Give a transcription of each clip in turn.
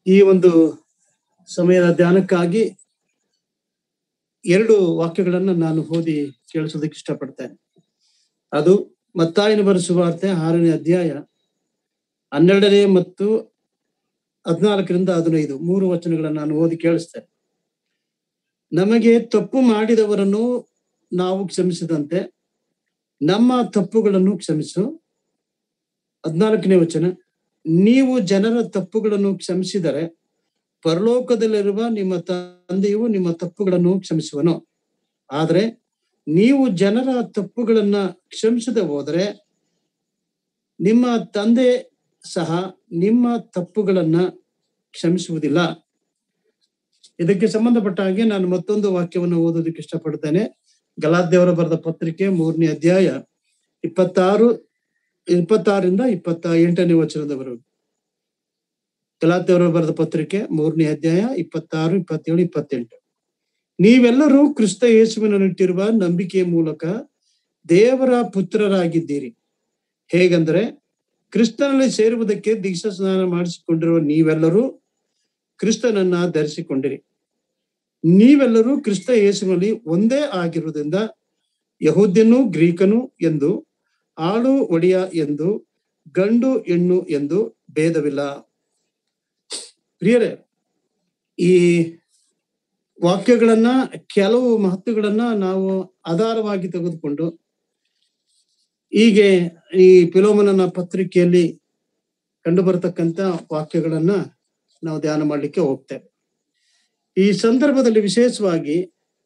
ಈ ಒಂದು ಸಮಯದ ಧ್ಯಾನಕ್ಕಾಗಿ ಎರಡು ವಾಕ್ಯಗಳನ್ನ ನಾನು ಓದಿ ಕೇಳಿಸೋದಕ್ಕೆ ಇಷ್ಟಪಡ್ತೇನೆ ಅದು ಮತ್ತಾಯನ ಬರೆಸುವಾರ್ತೆ ಆರನೇ ಅಧ್ಯಾಯ ಹನ್ನೆರಡನೇ ಮತ್ತು ಹದಿನಾಲ್ಕರಿಂದ ಹದಿನೈದು ಮೂರು ವಚನಗಳನ್ನು ನಾನು ಓದಿ ಕೇಳಿಸ್ತೇನೆ ನಮಗೆ ತಪ್ಪು ಮಾಡಿದವರನ್ನು ನಾವು ಕ್ಷಮಿಸಿದಂತೆ ನಮ್ಮ ತಪ್ಪುಗಳನ್ನು ಕ್ಷಮಿಸು ಹದಿನಾಲ್ಕನೇ ವಚನ ನೀವು ಜನರ ತಪ್ಪುಗಳನ್ನು ಕ್ಷಮಿಸಿದರೆ ಪರಲೋಕದಲ್ಲಿರುವ ನಿಮ್ಮ ತಂದೆಯು ನಿಮ್ಮ ತಪ್ಪುಗಳನ್ನು ಕ್ಷಮಿಸುವನು ಆದರೆ ನೀವು ಜನರ ತಪ್ಪುಗಳನ್ನ ಕ್ಷಮಿಸದೆ ಹೋದರೆ ನಿಮ್ಮ ತಂದೆ ಸಹ ನಿಮ್ಮ ತಪ್ಪುಗಳನ್ನ ಕ್ಷಮಿಸುವುದಿಲ್ಲ ಇದಕ್ಕೆ ಸಂಬಂಧಪಟ್ಟ ಹಾಗೆ ನಾನು ಮತ್ತೊಂದು ವಾಕ್ಯವನ್ನು ಓದೋದಕ್ಕೆ ಇಷ್ಟಪಡ್ತೇನೆ ಗಲಾದ್ಯವರ ಬರೆದ ಪತ್ರಿಕೆ ಮೂರನೇ ಅಧ್ಯಾಯ ಇಪ್ಪತ್ತಾರು ಇಪ್ಪತ್ತಾರರಿಂದ ಇಪ್ಪತ್ತ ಎಂಟನೇ ವಚನದವರೆಗೂ ಗಲಾತ್ಯವರು ಬರೆದ ಪತ್ರಿಕೆ ಮೂರನೇ ಅಧ್ಯಾಯ ಇಪ್ಪತ್ತಾರು ಇಪ್ಪತ್ತೇಳು ಇಪ್ಪತ್ತೆಂಟು ನೀವೆಲ್ಲರೂ ಕ್ರಿಸ್ತ ಯೇಸುವಿನಲ್ಲಿಟ್ಟಿರುವ ನಂಬಿಕೆಯ ಮೂಲಕ ದೇವರ ಪುತ್ರರಾಗಿದ್ದೀರಿ ಹೇಗೆಂದರೆ ಕ್ರಿಸ್ತನಲ್ಲಿ ಸೇರುವುದಕ್ಕೆ ದೀಕ್ಷಾ ಸ್ನಾನ ಮಾಡಿಸಿಕೊಂಡಿರುವ ನೀವೆಲ್ಲರೂ ಕ್ರಿಸ್ತನನ್ನ ಧರಿಸಿಕೊಂಡಿರಿ ನೀವೆಲ್ಲರೂ ಕ್ರಿಸ್ತ ಯೇಸುವಿನಲ್ಲಿ ಒಂದೇ ಆಗಿರುವುದರಿಂದ ಯಹೂದ್ಯನು ಗ್ರೀಕನು ಎಂದು ಆಳು ಒಡೆಯ ಎಂದು ಗಂಡು ಹೆಣ್ಣು ಎಂದು ಭೇದವಿಲ್ಲ ಪ್ರಿಯರೇ ಈ ವಾಕ್ಯಗಳನ್ನ ಕೆಲವು ಮಹತ್ವಗಳನ್ನ ನಾವು ಆಧಾರವಾಗಿ ತೆಗೆದುಕೊಂಡು ಹೀಗೆ ಈ ಪಿಲೋಮನನ ಪತ್ರಿಕೆಯಲ್ಲಿ ಕಂಡು ಬರತಕ್ಕಂತ ವಾಕ್ಯಗಳನ್ನ ನಾವು ಧ್ಯಾನ ಮಾಡಲಿಕ್ಕೆ ಹೋಗ್ತೇವೆ ಈ ಸಂದರ್ಭದಲ್ಲಿ ವಿಶೇಷವಾಗಿ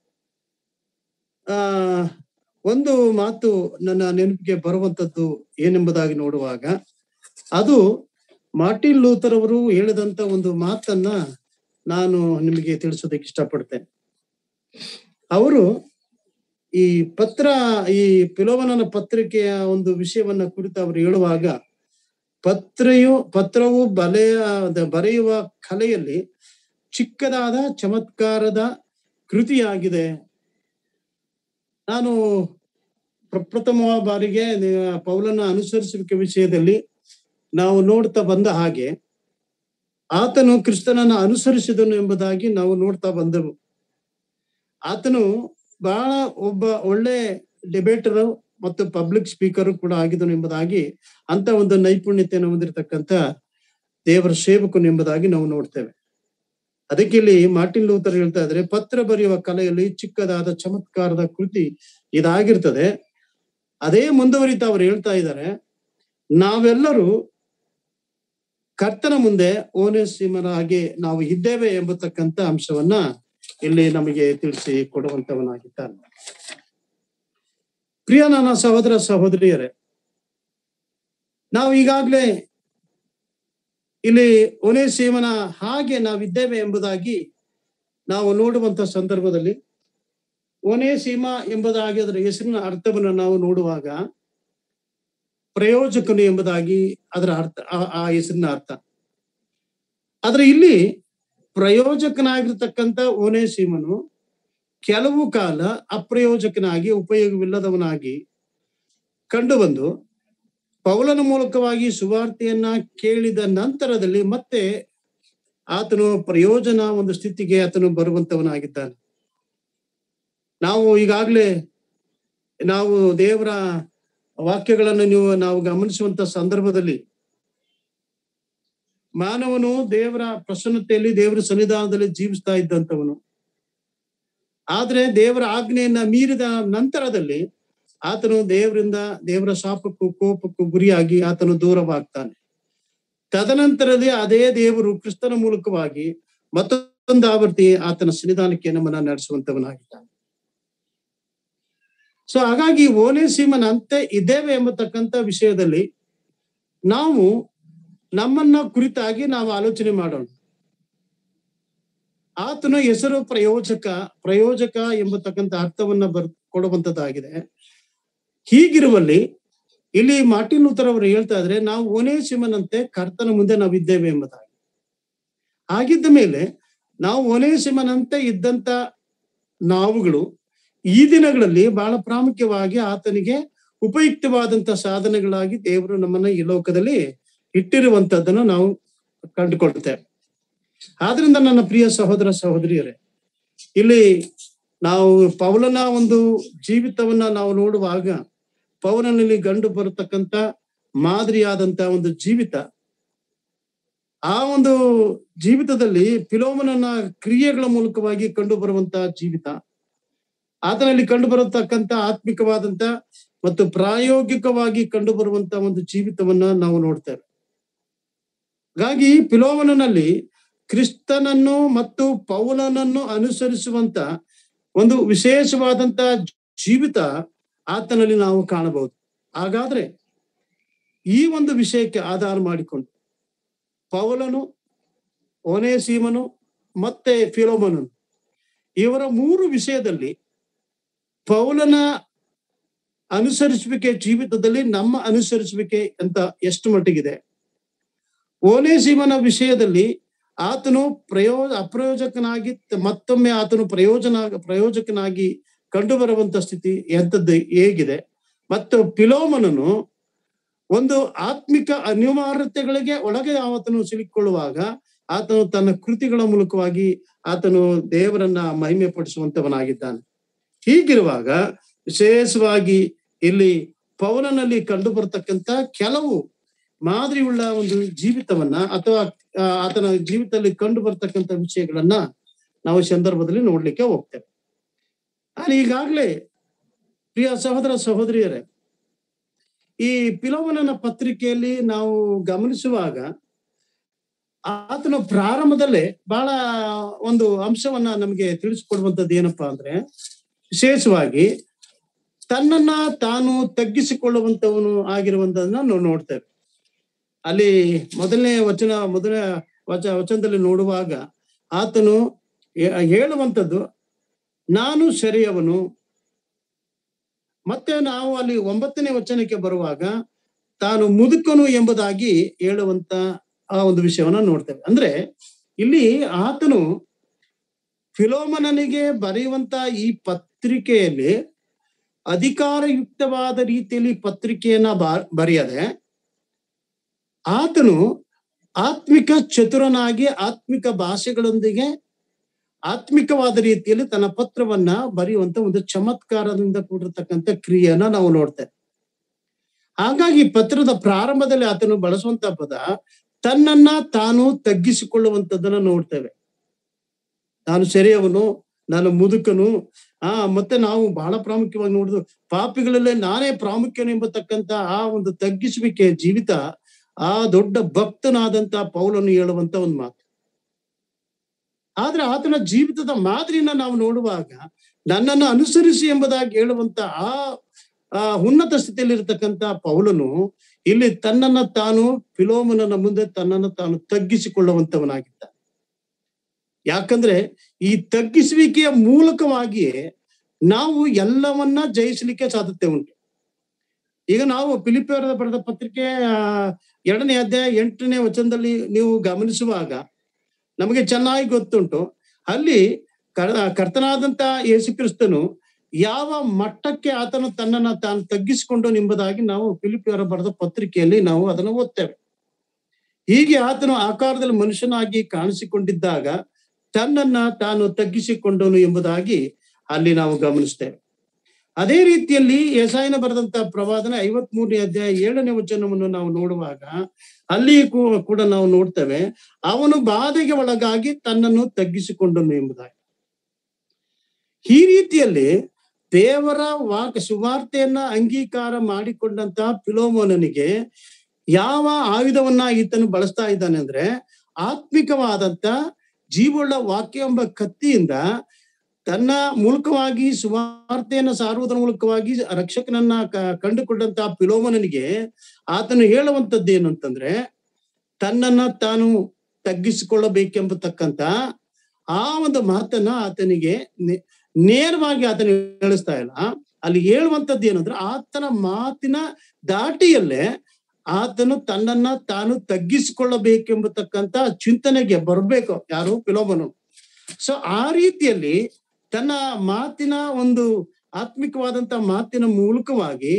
ಆ ಒಂದು ಮಾತು ನನ್ನ ನೆನಪಿಗೆ ಬರುವಂತದ್ದು ಏನೆಂಬುದಾಗಿ ನೋಡುವಾಗ ಅದು ಮಾರ್ಟಿನ್ ಲೂಥರ್ ಅವರು ಹೇಳಿದಂತ ಒಂದು ಮಾತನ್ನ ನಾನು ನಿಮಗೆ ತಿಳಿಸೋದಕ್ಕೆ ಇಷ್ಟಪಡ್ತೇನೆ ಅವರು ಈ ಪತ್ರ ಈ ಪಿಲೋವನನ ಪತ್ರಿಕೆಯ ಒಂದು ವಿಷಯವನ್ನ ಕುರಿತು ಅವರು ಹೇಳುವಾಗ ಪತ್ರೆಯು ಪತ್ರವು ಬಲೆಯ ಬರೆಯುವ ಕಲೆಯಲ್ಲಿ ಚಿಕ್ಕದಾದ ಚಮತ್ಕಾರದ ಕೃತಿಯಾಗಿದೆ ನಾನು ಪ್ರಪ್ರಥಮ ಬಾರಿಗೆ ಪೌಲನ ಅನುಸರಿಸುವಿಕೆ ವಿಷಯದಲ್ಲಿ ನಾವು ನೋಡ್ತಾ ಬಂದ ಹಾಗೆ ಆತನು ಕ್ರಿಸ್ತನನ್ನ ಅನುಸರಿಸಿದನು ಎಂಬುದಾಗಿ ನಾವು ನೋಡ್ತಾ ಬಂದೆವು ಆತನು ಬಹಳ ಒಬ್ಬ ಒಳ್ಳೆ ಡಿಬೇಟರ್ ಮತ್ತು ಪಬ್ಲಿಕ್ ಸ್ಪೀಕರ್ ಕೂಡ ಆಗಿದನು ಎಂಬುದಾಗಿ ಅಂತ ಒಂದು ನೈಪುಣ್ಯತೆಯನ್ನು ಹೊಂದಿರತಕ್ಕಂತ ದೇವರ ಸೇವಕನು ಎಂಬುದಾಗಿ ನಾವು ನೋಡ್ತೇವೆ ಅದಕ್ಕೆ ಇಲ್ಲಿ ಮಾರ್ಟಿನ್ ಲೂಥರ್ ಹೇಳ್ತಾ ಇದ್ರೆ ಪತ್ರ ಬರೆಯುವ ಕಲೆಯಲ್ಲಿ ಚಿಕ್ಕದಾದ ಚಮತ್ಕಾರದ ಕೃತಿ ಇದಾಗಿರ್ತದೆ ಅದೇ ಮುಂದುವರಿತಾ ಅವ್ರು ಹೇಳ್ತಾ ಇದ್ದಾರೆ ನಾವೆಲ್ಲರೂ ಕರ್ತನ ಮುಂದೆ ಓನೇಸಿಮನ ಹಾಗೆ ನಾವು ಇದ್ದೇವೆ ಎಂಬತಕ್ಕಂತ ಅಂಶವನ್ನ ಇಲ್ಲಿ ನಮಗೆ ತಿಳಿಸಿ ಕೊಡುವಂತವನಾಗಿದ್ದಾನೆ ಪ್ರಿಯ ನನ್ನ ಸಹೋದರ ಸಹೋದರಿಯರೇ ನಾವು ಈಗಾಗ್ಲೇ ಇಲ್ಲಿ ಒನೇಸೀಮನ ಹಾಗೆ ನಾವಿದ್ದೇವೆ ಎಂಬುದಾಗಿ ನಾವು ನೋಡುವಂತ ಸಂದರ್ಭದಲ್ಲಿ ಒನೇಸೀಮ ಎಂಬುದಾಗಿ ಅದರ ಹೆಸರಿನ ಅರ್ಥವನ್ನು ನಾವು ನೋಡುವಾಗ ಪ್ರಯೋಜಕನು ಎಂಬುದಾಗಿ ಅದರ ಅರ್ಥ ಆ ಹೆಸರಿನ ಅರ್ಥ ಆದ್ರೆ ಇಲ್ಲಿ ಪ್ರಯೋಜಕನಾಗಿರ್ತಕ್ಕಂಥ ಓನೇಸೀಮನು ಕೆಲವು ಕಾಲ ಅಪ್ರಯೋಜಕನಾಗಿ ಉಪಯೋಗವಿಲ್ಲದವನಾಗಿ ಕಂಡು ಬಂದು ಪೌಲನ ಮೂಲಕವಾಗಿ ಸುವಾರ್ತೆಯನ್ನ ಕೇಳಿದ ನಂತರದಲ್ಲಿ ಮತ್ತೆ ಆತನು ಪ್ರಯೋಜನ ಒಂದು ಸ್ಥಿತಿಗೆ ಆತನು ಬರುವಂತವನಾಗಿದ್ದಾನೆ ನಾವು ಈಗಾಗ್ಲೇ ನಾವು ದೇವರ ವಾಕ್ಯಗಳನ್ನು ನೀವು ನಾವು ಗಮನಿಸುವಂತ ಸಂದರ್ಭದಲ್ಲಿ ಮಾನವನು ದೇವರ ಪ್ರಸನ್ನತೆಯಲ್ಲಿ ದೇವರ ಸನ್ನಿಧಾನದಲ್ಲಿ ಜೀವಿಸ್ತಾ ಇದ್ದಂಥವನು ಆದ್ರೆ ದೇವರ ಆಜ್ಞೆಯನ್ನ ಮೀರಿದ ನಂತರದಲ್ಲಿ ಆತನು ದೇವರಿಂದ ದೇವರ ಶಾಪಕ್ಕೂ ಕೋಪಕ್ಕೂ ಗುರಿಯಾಗಿ ಆತನು ದೂರವಾಗ್ತಾನೆ ತದನಂತರದಲ್ಲಿ ಅದೇ ದೇವರು ಕ್ರಿಸ್ತನ ಮೂಲಕವಾಗಿ ಮತ್ತೊಂದು ಆವರ್ತಿ ಆತನ ಸನ್ನಿಧಾನಕ್ಕೆ ನಮ್ಮನ್ನ ನಡೆಸುವಂತವನಾಗಿದ್ದಾನೆ ಸೊ ಹಾಗಾಗಿ ಓನೇಸೀಮನ ಅಂತೆ ಇದ್ದೇವೆ ಎಂಬತಕ್ಕಂತ ವಿಷಯದಲ್ಲಿ ನಾವು ನಮ್ಮನ್ನ ಕುರಿತಾಗಿ ನಾವು ಆಲೋಚನೆ ಮಾಡೋಣ ಆತನ ಹೆಸರು ಪ್ರಯೋಜಕ ಪ್ರಯೋಜಕ ಎಂಬತಕ್ಕಂತ ಅರ್ಥವನ್ನ ಬರ್ ಕೊಡುವಂತದ್ದಾಗಿದೆ ಹೀಗಿರುವಲ್ಲಿ ಇಲ್ಲಿ ಮಾರ್ಟಿನ್ ಲೂಥರ್ ಅವರು ಹೇಳ್ತಾ ಇದ್ರೆ ನಾವು ಓನೇಸಿಮನಂತೆ ಕರ್ತನ ಮುಂದೆ ನಾವಿದ್ದೇವೆ ಎಂಬುದಾಗಿ ಹಾಗಿದ್ದ ಮೇಲೆ ನಾವು ಓನೇಸಿಮನಂತೆ ಇದ್ದಂತ ನಾವುಗಳು ಈ ದಿನಗಳಲ್ಲಿ ಬಹಳ ಪ್ರಾಮುಖ್ಯವಾಗಿ ಆತನಿಗೆ ಉಪಯುಕ್ತವಾದಂತ ಸಾಧನೆಗಳಾಗಿ ದೇವರು ನಮ್ಮನ್ನ ಈ ಲೋಕದಲ್ಲಿ ಇಟ್ಟಿರುವಂತದ್ದನ್ನು ನಾವು ಕಂಡುಕೊಳ್ತೇವೆ ಆದ್ರಿಂದ ನನ್ನ ಪ್ರಿಯ ಸಹೋದರ ಸಹೋದರಿಯರೇ ಇಲ್ಲಿ ನಾವು ಪೌಲನ ಒಂದು ಜೀವಿತವನ್ನ ನಾವು ನೋಡುವಾಗ ಪೌಲನಲ್ಲಿ ಗಂಡು ಬರತಕ್ಕಂತ ಮಾದರಿಯಾದಂತ ಒಂದು ಜೀವಿತ ಆ ಒಂದು ಜೀವಿತದಲ್ಲಿ ಫಿಲೋಮನನ ಕ್ರಿಯೆಗಳ ಮೂಲಕವಾಗಿ ಕಂಡು ಬರುವಂತ ಜೀವಿತ ಆತನಲ್ಲಿ ಕಂಡು ಬರತಕ್ಕಂತ ಆತ್ಮಿಕವಾದಂತ ಮತ್ತು ಪ್ರಾಯೋಗಿಕವಾಗಿ ಕಂಡು ಬರುವಂತ ಒಂದು ಜೀವಿತವನ್ನ ನಾವು ನೋಡ್ತೇವೆ ಹಾಗಾಗಿ ಫಿಲೋಮನಲ್ಲಿ ಕ್ರಿಸ್ತನನ್ನು ಮತ್ತು ಪೌಲನನ್ನು ಅನುಸರಿಸುವಂತ ಒಂದು ವಿಶೇಷವಾದಂತ ಜೀವಿತ ಆತನಲ್ಲಿ ನಾವು ಕಾಣಬಹುದು ಹಾಗಾದ್ರೆ ಈ ಒಂದು ವಿಷಯಕ್ಕೆ ಆಧಾರ ಮಾಡಿಕೊಂಡು ಪೌಲನು ಓನೇಸೀಮನು ಮತ್ತೆ ಫಿಲೋಮನು ಇವರ ಮೂರು ವಿಷಯದಲ್ಲಿ ಪೌಲನ ಅನುಸರಿಸುವಿಕೆ ಜೀವಿತದಲ್ಲಿ ನಮ್ಮ ಅನುಸರಿಸುವಿಕೆ ಅಂತ ಎಷ್ಟು ಮಟ್ಟಿಗಿದೆ ಓನೇಸೀಮನ ವಿಷಯದಲ್ಲಿ ಆತನು ಪ್ರಯೋಜ ಅಪ್ರಯೋಜಕನಾಗಿ ಮತ್ತೊಮ್ಮೆ ಆತನು ಪ್ರಯೋಜನ ಪ್ರಯೋಜಕನಾಗಿ ಕಂಡು ಬರುವಂತ ಸ್ಥಿತಿ ಎಂಥದ್ದು ಹೇಗಿದೆ ಮತ್ತು ಪಿಲೋಮನನು ಒಂದು ಆತ್ಮಿಕ ಅನಿವಾರ್ಯತೆಗಳಿಗೆ ಒಳಗೆ ಆತನು ಸಿಲುಕೊಳ್ಳುವಾಗ ಆತನು ತನ್ನ ಕೃತಿಗಳ ಮೂಲಕವಾಗಿ ಆತನು ದೇವರನ್ನ ಮಹಿಮೆ ಪಡಿಸುವಂತವನಾಗಿದ್ದಾನೆ ಹೀಗಿರುವಾಗ ವಿಶೇಷವಾಗಿ ಇಲ್ಲಿ ಪೌಲನಲ್ಲಿ ಕಂಡು ಬರತಕ್ಕಂತ ಕೆಲವು ಮಾದರಿಯುಳ್ಳ ಒಂದು ಜೀವಿತವನ್ನ ಅಥವಾ ಆತನ ಜೀವಿತದಲ್ಲಿ ಕಂಡು ಬರ್ತಕ್ಕಂಥ ವಿಷಯಗಳನ್ನ ನಾವು ಸಂದರ್ಭದಲ್ಲಿ ನೋಡ್ಲಿಕ್ಕೆ ಹೋಗ್ತೇವೆ ನಾನು ಈಗಾಗ್ಲೇ ಪ್ರಿಯ ಸಹೋದರ ಸಹೋದರಿಯರೇ ಈ ಪಿಲೋಮನನ ಪತ್ರಿಕೆಯಲ್ಲಿ ನಾವು ಗಮನಿಸುವಾಗ ಆತನ ಪ್ರಾರಂಭದಲ್ಲೇ ಬಹಳ ಒಂದು ಅಂಶವನ್ನ ನಮಗೆ ತಿಳಿಸ್ಕೊಡುವಂಥದ್ದು ಏನಪ್ಪಾ ಅಂದ್ರೆ ವಿಶೇಷವಾಗಿ ತನ್ನನ್ನ ತಾನು ತಗ್ಗಿಸಿಕೊಳ್ಳುವಂತವನು ಆಗಿರುವಂತದನ್ನ ನಾವು ನೋಡ್ತೇವೆ ಅಲ್ಲಿ ಮೊದಲನೇ ವಚನ ಮೊದಲ ವಚ ವಚನದಲ್ಲಿ ನೋಡುವಾಗ ಆತನು ಹೇಳುವಂಥದ್ದು ನಾನು ಸರಿಯವನು ಮತ್ತೆ ನಾವು ಅಲ್ಲಿ ಒಂಬತ್ತನೇ ವಚನಕ್ಕೆ ಬರುವಾಗ ತಾನು ಮುದುಕನು ಎಂಬುದಾಗಿ ಹೇಳುವಂತ ಆ ಒಂದು ವಿಷಯವನ್ನ ನೋಡ್ತೇವೆ ಅಂದ್ರೆ ಇಲ್ಲಿ ಆತನು ಫಿಲೋಮನನಿಗೆ ಬರೆಯುವಂತ ಈ ಪತ್ರಿಕೆಯಲ್ಲಿ ಅಧಿಕಾರಯುಕ್ತವಾದ ರೀತಿಯಲ್ಲಿ ಪತ್ರಿಕೆಯನ್ನ ಬರೆಯದೆ ಆತನು ಆತ್ಮಿಕ ಚತುರನಾಗಿ ಆತ್ಮಿಕ ಭಾಷೆಗಳೊಂದಿಗೆ ಆತ್ಮಿಕವಾದ ರೀತಿಯಲ್ಲಿ ತನ್ನ ಪತ್ರವನ್ನ ಬರೆಯುವಂತ ಒಂದು ಚಮತ್ಕಾರದಿಂದ ಕೂಡಿರ್ತಕ್ಕಂಥ ಕ್ರಿಯೆಯನ್ನ ನಾವು ನೋಡ್ತೇವೆ ಹಾಗಾಗಿ ಪತ್ರದ ಪ್ರಾರಂಭದಲ್ಲಿ ಆತನು ಬಳಸುವಂತ ಪದ ತನ್ನನ್ನ ತಾನು ತಗ್ಗಿಸಿಕೊಳ್ಳುವಂಥದ್ದನ್ನ ನೋಡ್ತೇವೆ ನಾನು ಸೆರೆಯವನು ನಾನು ಮುದುಕನು ಆ ಮತ್ತೆ ನಾವು ಬಹಳ ಪ್ರಾಮುಖ್ಯವಾಗಿ ನೋಡುದು ಪಾಪಿಗಳಲ್ಲೇ ನಾನೇ ಪ್ರಾಮುಖ್ಯನು ಎಂಬತಕ್ಕಂತ ಆ ಒಂದು ತಗ್ಗಿಸುವಿಕೆ ಜೀವಿತ ಆ ದೊಡ್ಡ ಭಕ್ತನಾದಂತ ಪೌಲನ್ನು ಹೇಳುವಂತ ಒಂದು ಮಾತು ಆದ್ರೆ ಆತನ ಜೀವಿತದ ಮಾದರಿನ ನಾವು ನೋಡುವಾಗ ನನ್ನನ್ನು ಅನುಸರಿಸಿ ಎಂಬುದಾಗಿ ಹೇಳುವಂತ ಆ ಆ ಉನ್ನತ ಸ್ಥಿತಿಯಲ್ಲಿ ಇರತಕ್ಕಂತ ಪೌಲನು ಇಲ್ಲಿ ತನ್ನನ್ನ ತಾನು ಫಿಲೋಮನನ ಮುಂದೆ ತನ್ನನ್ನು ತಾನು ತಗ್ಗಿಸಿಕೊಳ್ಳುವಂತವನಾಗಿದ್ದ ಯಾಕಂದ್ರೆ ಈ ತಗ್ಗಿಸುವಿಕೆಯ ಮೂಲಕವಾಗಿಯೇ ನಾವು ಎಲ್ಲವನ್ನ ಜಯಿಸಲಿಕ್ಕೆ ಸಾಧ್ಯತೆ ಉಂಟು ಈಗ ನಾವು ಫಿಲಿಪಿಯರ ಬರೆದ ಪತ್ರಿಕೆ ಎರಡನೇ ಅಧ್ಯಾಯ ಎಂಟನೇ ವಚನದಲ್ಲಿ ನೀವು ಗಮನಿಸುವಾಗ ನಮಗೆ ಚೆನ್ನಾಗಿ ಗೊತ್ತುಂಟು ಅಲ್ಲಿ ಕರ್ತನಾದಂತ ಯೇಸು ಕ್ರಿಸ್ತನು ಯಾವ ಮಟ್ಟಕ್ಕೆ ಆತನು ತನ್ನನ್ನ ತಾನು ತಗ್ಗಿಸಿಕೊಂಡು ಎಂಬುದಾಗಿ ನಾವು ಫಿಲಿಪಿಯರ ಬರೆದ ಪತ್ರಿಕೆಯಲ್ಲಿ ನಾವು ಅದನ್ನು ಓದ್ತೇವೆ ಹೀಗೆ ಆತನು ಆಕಾರದಲ್ಲಿ ಮನುಷ್ಯನಾಗಿ ಕಾಣಿಸಿಕೊಂಡಿದ್ದಾಗ ತನ್ನನ್ನ ತಾನು ತಗ್ಗಿಸಿಕೊಂಡನು ಎಂಬುದಾಗಿ ಅಲ್ಲಿ ನಾವು ಗಮನಿಸ್ತೇವೆ ಅದೇ ರೀತಿಯಲ್ಲಿ ಯಸಾಯನ ಬರೆದಂತ ಪ್ರವಾದನೆ ಐವತ್ ಮೂರನೇ ಅಧ್ಯಾಯ ಏಳನೇ ವಚನವನ್ನು ನಾವು ನೋಡುವಾಗ ಅಲ್ಲಿ ಕೂಡ ನಾವು ನೋಡ್ತೇವೆ ಅವನು ಬಾಧೆಗೆ ಒಳಗಾಗಿ ತನ್ನನ್ನು ತಗ್ಗಿಸಿಕೊಂಡನು ಎಂಬುದಾಗಿ ಈ ರೀತಿಯಲ್ಲಿ ದೇವರ ವಾಕ್ ಸುವಾರ್ತೆಯನ್ನ ಅಂಗೀಕಾರ ಮಾಡಿಕೊಂಡಂತಹ ಪಿಲೋಮೋನನಿಗೆ ಯಾವ ಆಯುಧವನ್ನ ಈತನು ಬಳಸ್ತಾ ಇದ್ದಾನೆ ಅಂದ್ರೆ ಆತ್ಮಿಕವಾದಂತ ಜೀವವುಳ್ಳ ವಾಕ್ಯ ಎಂಬ ಕತ್ತಿಯಿಂದ ತನ್ನ ಮೂಲಕವಾಗಿ ಸುವಾರ್ತೆಯನ್ನು ಸಾರುವುದರ ಮೂಲಕವಾಗಿ ರಕ್ಷಕನನ್ನ ಕಂಡುಕೊಂಡಂತ ಪಿಲೋಮನನಿಗೆ ಆತನು ಹೇಳುವಂತದ್ದು ಏನು ಅಂತಂದ್ರೆ ತನ್ನನ್ನ ತಾನು ತಗ್ಗಿಸಿಕೊಳ್ಳಬೇಕೆಂಬತಕ್ಕಂತ ಆ ಒಂದು ಮಾತನ್ನ ಆತನಿಗೆ ನೇರವಾಗಿ ಆತನ ಹೇಳಿಸ್ತಾ ಇಲ್ಲ ಅಲ್ಲಿ ಹೇಳುವಂತದ್ದು ಏನಂದ್ರೆ ಆತನ ಮಾತಿನ ದಾಟಿಯಲ್ಲೇ ಆತನು ತನ್ನನ್ನ ತಾನು ತಗ್ಗಿಸಿಕೊಳ್ಳಬೇಕೆಂಬತಕ್ಕಂತ ಚಿಂತನೆಗೆ ಬರಬೇಕು ಯಾರು ಪಿಲೋಮನು ಸೊ ಆ ರೀತಿಯಲ್ಲಿ ತನ್ನ ಮಾತಿನ ಒಂದು ಆತ್ಮಿಕವಾದಂತ ಮಾತಿನ ಮೂಲಕವಾಗಿ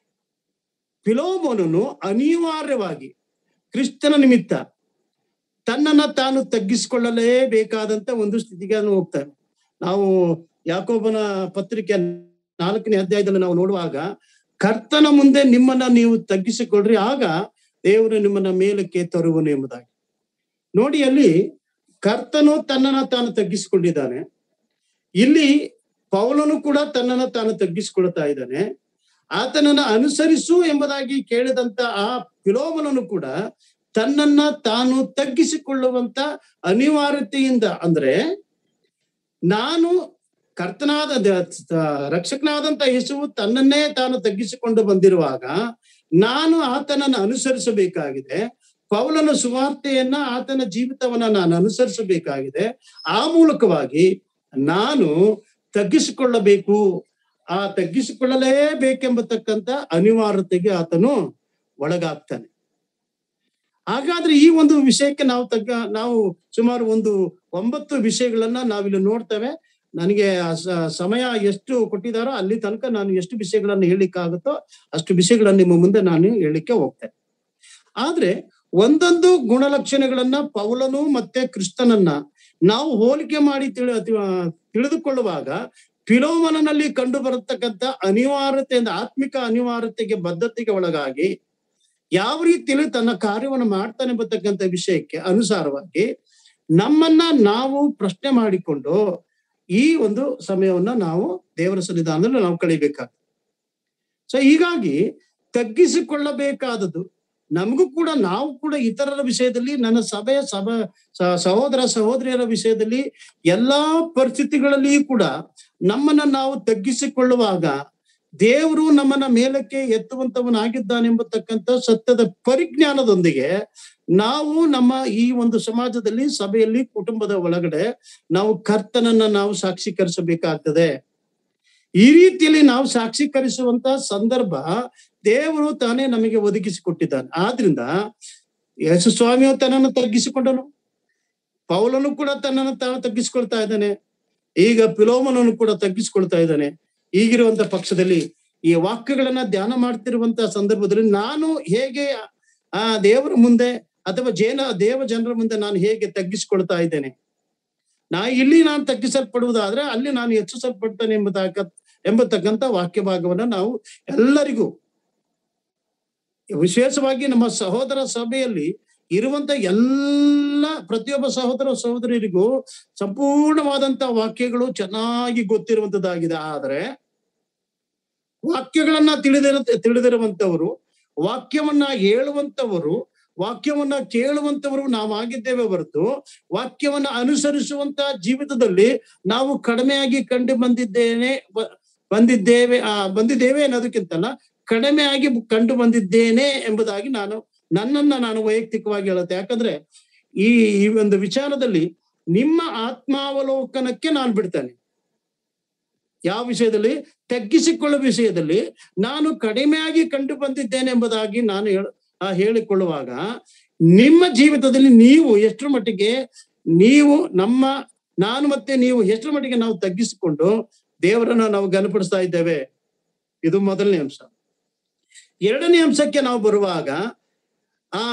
ಪಿಲೋಮೋನನು ಅನಿವಾರ್ಯವಾಗಿ ಕ್ರಿಸ್ತನ ನಿಮಿತ್ತ ತನ್ನನ್ನ ತಾನು ತಗ್ಗಿಸಿಕೊಳ್ಳಲೇಬೇಕಾದಂತ ಒಂದು ಸ್ಥಿತಿಗೆ ಅವನು ಹೋಗ್ತಾನೆ ನಾವು ಯಾಕೋಬನ ಪತ್ರಿಕೆ ನಾಲ್ಕನೇ ಅಧ್ಯಾಯದಲ್ಲಿ ನಾವು ನೋಡುವಾಗ ಕರ್ತನ ಮುಂದೆ ನಿಮ್ಮನ್ನ ನೀವು ತಗ್ಗಿಸಿಕೊಳ್ಳ್ರಿ ಆಗ ದೇವರು ನಿಮ್ಮನ್ನ ಮೇಲಕ್ಕೆ ತರುವನು ಎಂಬುದಾಗಿ ನೋಡಿ ಅಲ್ಲಿ ಕರ್ತನು ತನ್ನನ್ನ ತಾನು ತಗ್ಗಿಸಿಕೊಂಡಿದ್ದಾನೆ ಇಲ್ಲಿ ಪೌಲನು ಕೂಡ ತನ್ನನ್ನ ತಾನು ತಗ್ಗಿಸಿಕೊಳ್ತಾ ಇದ್ದಾನೆ ಆತನನ್ನ ಅನುಸರಿಸು ಎಂಬುದಾಗಿ ಕೇಳಿದಂತ ಆ ಪಿಲೋಮನನು ಕೂಡ ತನ್ನನ್ನ ತಾನು ತಗ್ಗಿಸಿಕೊಳ್ಳುವಂತ ಅನಿವಾರ್ಯತೆಯಿಂದ ಅಂದ್ರೆ ನಾನು ಕರ್ತನಾದ ದ- ರಕ್ಷಕನಾದಂತ ಯೇಸುವು ತನ್ನನ್ನೇ ತಾನು ತಗ್ಗಿಸಿಕೊಂಡು ಬಂದಿರುವಾಗ ನಾನು ಆತನನ್ನು ಅನುಸರಿಸಬೇಕಾಗಿದೆ ಪೌಲನ ಸುವಾರ್ತೆಯನ್ನ ಆತನ ಜೀವಿತವನ್ನ ನಾನು ಅನುಸರಿಸಬೇಕಾಗಿದೆ ಆ ಮೂಲಕವಾಗಿ ನಾನು ತಗ್ಗಿಸಿಕೊಳ್ಳಬೇಕು ಆ ತಗ್ಗಿಸಿಕೊಳ್ಳಲೇಬೇಕೆಂಬತಕ್ಕಂತ ಅನಿವಾರ್ಯತೆಗೆ ಆತನು ಒಳಗಾಗ್ತಾನೆ ಹಾಗಾದ್ರೆ ಈ ಒಂದು ವಿಷಯಕ್ಕೆ ನಾವು ತಗ್ಗ ನಾವು ಸುಮಾರು ಒಂದು ಒಂಬತ್ತು ವಿಷಯಗಳನ್ನ ನಾವಿಲ್ಲಿ ನೋಡ್ತೇವೆ ನನಗೆ ಆ ಸ- ಸಮಯ ಎಷ್ಟು ಕೊಟ್ಟಿದಾರೋ ಅಲ್ಲಿ ತನಕ ನಾನು ಎಷ್ಟು ವಿಷಯಗಳನ್ನು ಹೇಳಲಿಕ್ಕಾಗುತ್ತೋ ಅಷ್ಟು ವಿಷಯಗಳನ್ನ ನಿಮ್ಮ ಮುಂದೆ ನಾನು ಹೇಳಲಿಕ್ಕೆ ಹೋಗ್ತೇನೆ ಆದ್ರೆ ಒಂದೊಂದು ಗುಣಲಕ್ಷಣಗಳನ್ನ ಪೌಲನು ಮತ್ತೆ ಕ್ರಿಸ್ತನನ್ನ ನಾವು ಹೋಲಿಕೆ ಮಾಡಿ ತಿಳಿ ತಿ- ತಿಳಿದುಕೊಳ್ಳುವಾಗ ಫಿಲೋಮನಲ್ಲಿ ಕಂಡು ಬರತಕ್ಕಂತ ಅನಿವಾರ್ಯತೆಯಿಂದ ಆತ್ಮಿಕ ಅನಿವಾರ್ಯತೆಗೆ ಬದ್ಧತೆಗೆ ಒಳಗಾಗಿ ಯಾವ ರೀತಿಯಲ್ಲಿ ತನ್ನ ಕಾರ್ಯವನ್ನು ಮಾಡ್ತಾನೆ ಎಂಬತಕ್ಕಂಥ ವಿಷಯಕ್ಕೆ ಅನುಸಾರವಾಗಿ ನಮ್ಮನ್ನ ನಾವು ಪ್ರಶ್ನೆ ಮಾಡಿಕೊಂಡು ಈ ಒಂದು ಸಮಯವನ್ನ ನಾವು ದೇವರ ಸನ್ನಿಧಾನದಲ್ಲಿ ನಾವು ಕಳಿಬೇಕಾಗ್ತದೆ ಸೊ ಹೀಗಾಗಿ ತಗ್ಗಿಸಿಕೊಳ್ಳಬೇಕಾದದ್ದು ನಮಗೂ ಕೂಡ ನಾವು ಕೂಡ ಇತರರ ವಿಷಯದಲ್ಲಿ ನನ್ನ ಸಭೆಯ ಸಭ ಸ- ಸಹೋದರ ಸಹೋದರಿಯರ ವಿಷಯದಲ್ಲಿ ಎಲ್ಲಾ ಪರಿಸ್ಥಿತಿಗಳಲ್ಲಿಯೂ ಕೂಡ ನಮ್ಮನ್ನ ನಾವು ತಗ್ಗಿಸಿಕೊಳ್ಳುವಾಗ ದೇವರು ನಮ್ಮನ್ನ ಮೇಲಕ್ಕೆ ಎತ್ತುವಂತವನಾಗಿದ್ದಾನೆಂಬತಕ್ಕಂಥ ಸತ್ಯದ ಪರಿಜ್ಞಾನದೊಂದಿಗೆ ನಾವು ನಮ್ಮ ಈ ಒಂದು ಸಮಾಜದಲ್ಲಿ ಸಭೆಯಲ್ಲಿ ಕುಟುಂಬದ ಒಳಗಡೆ ನಾವು ಕರ್ತನನ್ನ ನಾವು ಸಾಕ್ಷೀಕರಿಸಬೇಕಾಗ್ತದೆ ಈ ರೀತಿಯಲ್ಲಿ ನಾವು ಸಾಕ್ಷೀಕರಿಸುವಂತ ಸಂದರ್ಭ ದೇವರು ತಾನೇ ನಮಗೆ ಒದಗಿಸಿಕೊಟ್ಟಿದ್ದಾನೆ ಆದ್ರಿಂದ ಯೇಸು ಸ್ವಾಮಿಯು ತನ್ನನ್ನು ತಗ್ಗಿಸಿಕೊಂಡನು ಪೌಲನು ಕೂಡ ತನ್ನನ್ನು ತಾನು ತಗ್ಗಿಸಿಕೊಳ್ತಾ ಇದ್ದಾನೆ ಈಗ ಪಿಲೋಮನನು ಕೂಡ ತಗ್ಗಿಸಿಕೊಳ್ತಾ ಇದ್ದಾನೆ ಈಗಿರುವಂತ ಪಕ್ಷದಲ್ಲಿ ಈ ವಾಕ್ಯಗಳನ್ನ ಧ್ಯಾನ ಮಾಡ್ತಿರುವಂತ ಸಂದರ್ಭದಲ್ಲಿ ನಾನು ಹೇಗೆ ಆ ದೇವರ ಮುಂದೆ ಅಥವಾ ಜೇನ ದೇವ ಜನರ ಮುಂದೆ ನಾನು ಹೇಗೆ ತಗ್ಗಿಸಿಕೊಳ್ತಾ ಇದ್ದೇನೆ ನಾ ಇಲ್ಲಿ ನಾನು ತಗ್ಗಿಸಲ್ಪಡುವುದಾದ್ರೆ ಅಲ್ಲಿ ನಾನು ಹೆಚ್ಚಿಸಲ್ಪಡ್ತೇನೆ ಎಂಬತಕ್ಕ ಎಂಬತಕ್ಕಂತ ವಾಕ್ಯ ಭಾಗವನ್ನ ನಾವು ಎಲ್ಲರಿಗೂ ವಿಶೇಷವಾಗಿ ನಮ್ಮ ಸಹೋದರ ಸಭೆಯಲ್ಲಿ ಇರುವಂತ ಎಲ್ಲ ಪ್ರತಿಯೊಬ್ಬ ಸಹೋದರ ಸಹೋದರಿಯರಿಗೂ ಸಂಪೂರ್ಣವಾದಂತ ವಾಕ್ಯಗಳು ಚೆನ್ನಾಗಿ ಗೊತ್ತಿರುವಂತದ್ದಾಗಿದೆ ಆದ್ರೆ ವಾಕ್ಯಗಳನ್ನ ತಿಳಿದಿರ ತಿಳಿದಿರುವಂತವರು ವಾಕ್ಯವನ್ನ ಹೇಳುವಂತವರು ವಾಕ್ಯವನ್ನ ಕೇಳುವಂತವರು ನಾವಾಗಿದ್ದೇವೆ ಹೊರತು ವಾಕ್ಯವನ್ನ ಅನುಸರಿಸುವಂತ ಜೀವಿತದಲ್ಲಿ ನಾವು ಕಡಿಮೆಯಾಗಿ ಕಂಡು ಬಂದಿದ್ದೇನೆ ಬ- ಬಂದಿದ್ದೇವೆ ಆ ಬಂದಿದ್ದೇವೆ ಅನ್ನೋದಕ್ಕಿಂತಲ್ಲ ಕಡಿಮೆಯಾಗಿ ಕಂಡು ಬಂದಿದ್ದೇನೆ ಎಂಬುದಾಗಿ ನಾನು ನನ್ನನ್ನ ನಾನು ವೈಯಕ್ತಿಕವಾಗಿ ಹೇಳುತ್ತೆ ಯಾಕಂದ್ರೆ ಈ ಈ ಒಂದು ವಿಚಾರದಲ್ಲಿ ನಿಮ್ಮ ಆತ್ಮಾವಲೋಕನಕ್ಕೆ ನಾನು ಬಿಡ್ತೇನೆ ಯಾವ ವಿಷಯದಲ್ಲಿ ತಗ್ಗಿಸಿಕೊಳ್ಳುವ ವಿಷಯದಲ್ಲಿ ನಾನು ಕಡಿಮೆಯಾಗಿ ಕಂಡು ಬಂದಿದ್ದೇನೆ ಎಂಬುದಾಗಿ ನಾನು ಹೇಳ ಆ ಹೇಳಿಕೊಳ್ಳುವಾಗ ನಿಮ್ಮ ಜೀವಿತದಲ್ಲಿ ನೀವು ಎಷ್ಟರ ಮಟ್ಟಿಗೆ ನೀವು ನಮ್ಮ ನಾನು ಮತ್ತೆ ನೀವು ಎಷ್ಟರ ಮಟ್ಟಿಗೆ ನಾವು ತಗ್ಗಿಸಿಕೊಂಡು ದೇವರನ್ನ ನಾವು ಘನಪಡಿಸ್ತಾ ಇದ್ದೇವೆ ಇದು ಮೊದಲನೇ ಅಂಶ ಎರಡನೇ ಅಂಶಕ್ಕೆ ನಾವು ಬರುವಾಗ ಆ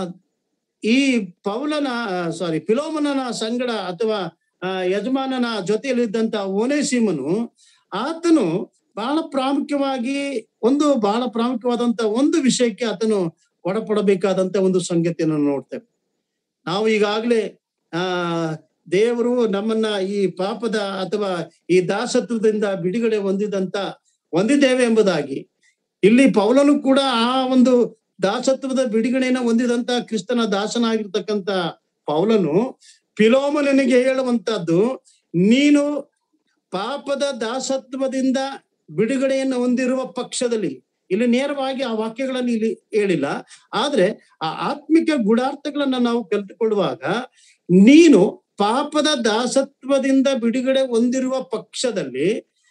ಈ ಪೌಲನ ಸಾರಿ ಫಿಲೋಮನನ ಸಂಗಡ ಅಥವಾ ಆ, ಯಜಮಾನನ ಜೊತೆಯಲ್ಲಿದ್ದಂತ ಓನೇಸಿಮನು ಆತನು ಬಹಳ ಪ್ರಾಮುಖ್ಯವಾಗಿ ಒಂದು ಬಹಳ ಪ್ರಾಮುಖ್ಯವಾದಂತ ಒಂದು ವಿಷಯಕ್ಕೆ ಆತನು ಒಳಪಡಬೇಕಾದಂತ ಒಂದು ಸಂಗತಿಯನ್ನು ನೋಡ್ತೇವೆ ನಾವು ಈಗಾಗ್ಲೇ ಆ ದೇವರು ನಮ್ಮನ್ನ ಈ ಪಾಪದ ಅಥವಾ ಈ ದಾಸತ್ವದಿಂದ ಬಿಡುಗಡೆ ಹೊಂದಿದಂತ ಹೊಂದಿದ್ದೇವೆ ಎಂಬುದಾಗಿ ಇಲ್ಲಿ ಪೌಲನು ಕೂಡ ಆ ಒಂದು ದಾಸತ್ವದ ಬಿಡುಗಡೆಯನ್ನ ಹೊಂದಿದಂತ ಕ್ರಿಸ್ತನ ದಾಸನಾಗಿರ್ತಕ್ಕಂತ ಪೌಲನು ಪಿಲೋಮನಿಗೆ ಹೇಳುವಂತದ್ದು ನೀನು ಪಾಪದ ದಾಸತ್ವದಿಂದ ಬಿಡುಗಡೆಯನ್ನು ಹೊಂದಿರುವ ಪಕ್ಷದಲ್ಲಿ ಇಲ್ಲಿ ನೇರವಾಗಿ ಆ ವಾಕ್ಯಗಳನ್ನು ಇಲ್ಲಿ ಹೇಳಿಲ್ಲ ಆದ್ರೆ ಆ ಆತ್ಮಿಕ ಗುಣಾರ್ಥಗಳನ್ನ ನಾವು ಕಲಿತುಕೊಳ್ಳುವಾಗ ನೀನು ಪಾಪದ ದಾಸತ್ವದಿಂದ ಬಿಡುಗಡೆ ಹೊಂದಿರುವ ಪಕ್ಷದಲ್ಲಿ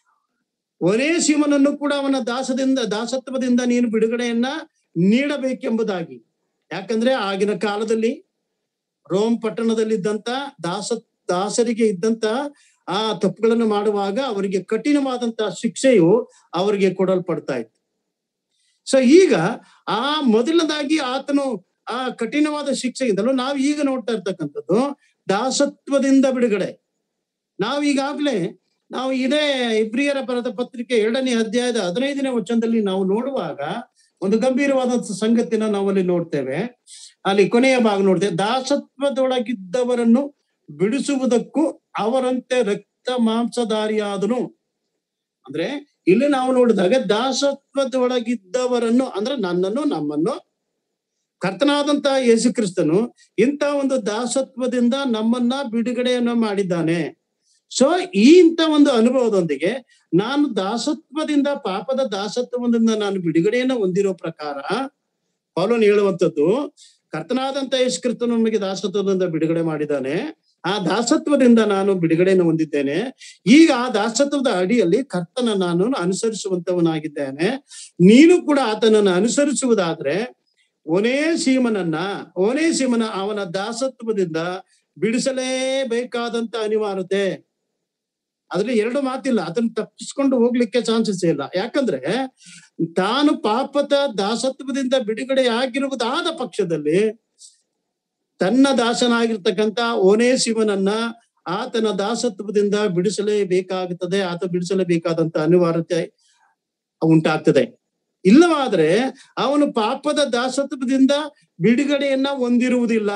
ಒನೇಸಿಮನನ್ನು ಕೂಡ ಅವನ ದಾಸದಿಂದ ದಾಸತ್ವದಿಂದ ನೀನು ಬಿಡುಗಡೆಯನ್ನ ನೀಡಬೇಕೆಂಬುದಾಗಿ ಯಾಕಂದ್ರೆ ಆಗಿನ ಕಾಲದಲ್ಲಿ ರೋಮ್ ಪಟ್ಟಣದಲ್ಲಿದ್ದಂತ ದಾಸ ದಾಸರಿಗೆ ಇದ್ದಂತ ಆ ತಪ್ಪುಗಳನ್ನು ಮಾಡುವಾಗ ಅವರಿಗೆ ಕಠಿಣವಾದಂತ ಶಿಕ್ಷೆಯು ಅವರಿಗೆ ಕೊಡಲ್ಪಡ್ತಾ ಇತ್ತು ಸೊ ಈಗ ಆ ಮೊದಲನೇದಾಗಿ ಆತನು ಆ ಕಠಿಣವಾದ ಶಿಕ್ಷೆಗಿಂತಲೂ ನಾವು ಈಗ ನೋಡ್ತಾ ಇರ್ತಕ್ಕಂಥದ್ದು ದಾಸತ್ವದಿಂದ ಬಿಡುಗಡೆ ನಾವು ಈಗಾಗ್ಲೇ ನಾವು ಇದೇ ಇಬ್ರಿಯರ ಬರೆದ ಪತ್ರಿಕೆ ಎರಡನೇ ಅಧ್ಯಾಯದ ಹದಿನೈದನೇ ವಚನದಲ್ಲಿ ನಾವು ನೋಡುವಾಗ ಒಂದು ಗಂಭೀರವಾದಂತ ಸಂಗತಿನ ನಾವಲ್ಲಿ ನೋಡ್ತೇವೆ ಅಲ್ಲಿ ಕೊನೆಯ ಭಾಗ ನೋಡ್ತೇವೆ ದಾಸತ್ವದೊಳಗಿದ್ದವರನ್ನು ಬಿಡಿಸುವುದಕ್ಕೂ ಅವರಂತೆ ರಕ್ತ ಮಾಂಸಧಾರಿಯಾದನು ಅಂದ್ರೆ ಇಲ್ಲಿ ನಾವು ನೋಡಿದಾಗ ದಾಸತ್ವದೊಳಗಿದ್ದವರನ್ನು ಅಂದ್ರೆ ನನ್ನನ್ನು ನಮ್ಮನ್ನು ಕರ್ತನಾದಂತ ಯೇಸು ಕ್ರಿಸ್ತನು ಇಂಥ ಒಂದು ದಾಸತ್ವದಿಂದ ನಮ್ಮನ್ನ ಬಿಡುಗಡೆಯನ್ನು ಮಾಡಿದ್ದಾನೆ ಸೊ ಈ ಇಂಥ ಒಂದು ಅನುಭವದೊಂದಿಗೆ ನಾನು ದಾಸತ್ವದಿಂದ ಪಾಪದ ದಾಸತ್ವದಿಂದ ನಾನು ಬಿಡುಗಡೆಯನ್ನು ಹೊಂದಿರೋ ಪ್ರಕಾರ ಪೌಲನ್ ಹೇಳುವಂಥದ್ದು ಕರ್ತನಾದಂತ ಯೇಸು ಕ್ರಿಸ್ತನು ನಮಗೆ ದಾಸತ್ವದಿಂದ ಬಿಡುಗಡೆ ಮಾಡಿದ್ದಾನೆ ಆ ದಾಸತ್ವದಿಂದ ನಾನು ಬಿಡುಗಡೆಯನ್ನು ಹೊಂದಿದ್ದೇನೆ ಈಗ ಆ ದಾಸತ್ವದ ಅಡಿಯಲ್ಲಿ ಕರ್ತನ ನಾನು ಅನುಸರಿಸುವಂತವನಾಗಿದ್ದೇನೆ ನೀನು ಕೂಡ ಆತನನ್ನು ಅನುಸರಿಸುವುದಾದ್ರೆ ಒನೇ ಸೀಮನನ್ನ ಒನೇ ಸೀಮನ ಅವನ ದಾಸತ್ವದಿಂದ ಬಿಡಿಸಲೇಬೇಕಾದಂತ ಅನಿವಾರ್ಯತೆ ಅದ್ರಲ್ಲಿ ಎರಡು ಮಾತಿಲ್ಲ ಅದನ್ನ ತಪ್ಪಿಸ್ಕೊಂಡು ಹೋಗ್ಲಿಕ್ಕೆ ಚಾನ್ಸಸ್ ಇಲ್ಲ ಯಾಕಂದ್ರೆ ತಾನು ಪಾಪದ ದಾಸತ್ವದಿಂದ ಬಿಡುಗಡೆ ಆಗಿರುವುದಾದ ಪಕ್ಷದಲ್ಲಿ ತನ್ನ ದಾಸನಾಗಿರ್ತಕ್ಕಂಥ ಓನೇ ಶಿವನನ್ನ ಆತನ ದಾಸತ್ವದಿಂದ ಬಿಡಿಸಲೇಬೇಕಾಗುತ್ತದೆ ಆತ ಬಿಡಿಸಲೇಬೇಕಾದಂತ ಅನಿವಾರ್ಯತೆ ಉಂಟಾಗ್ತದೆ ಇಲ್ಲವಾದ್ರೆ ಅವನು ಪಾಪದ ದಾಸತ್ವದಿಂದ ಬಿಡುಗಡೆಯನ್ನ ಹೊಂದಿರುವುದಿಲ್ಲ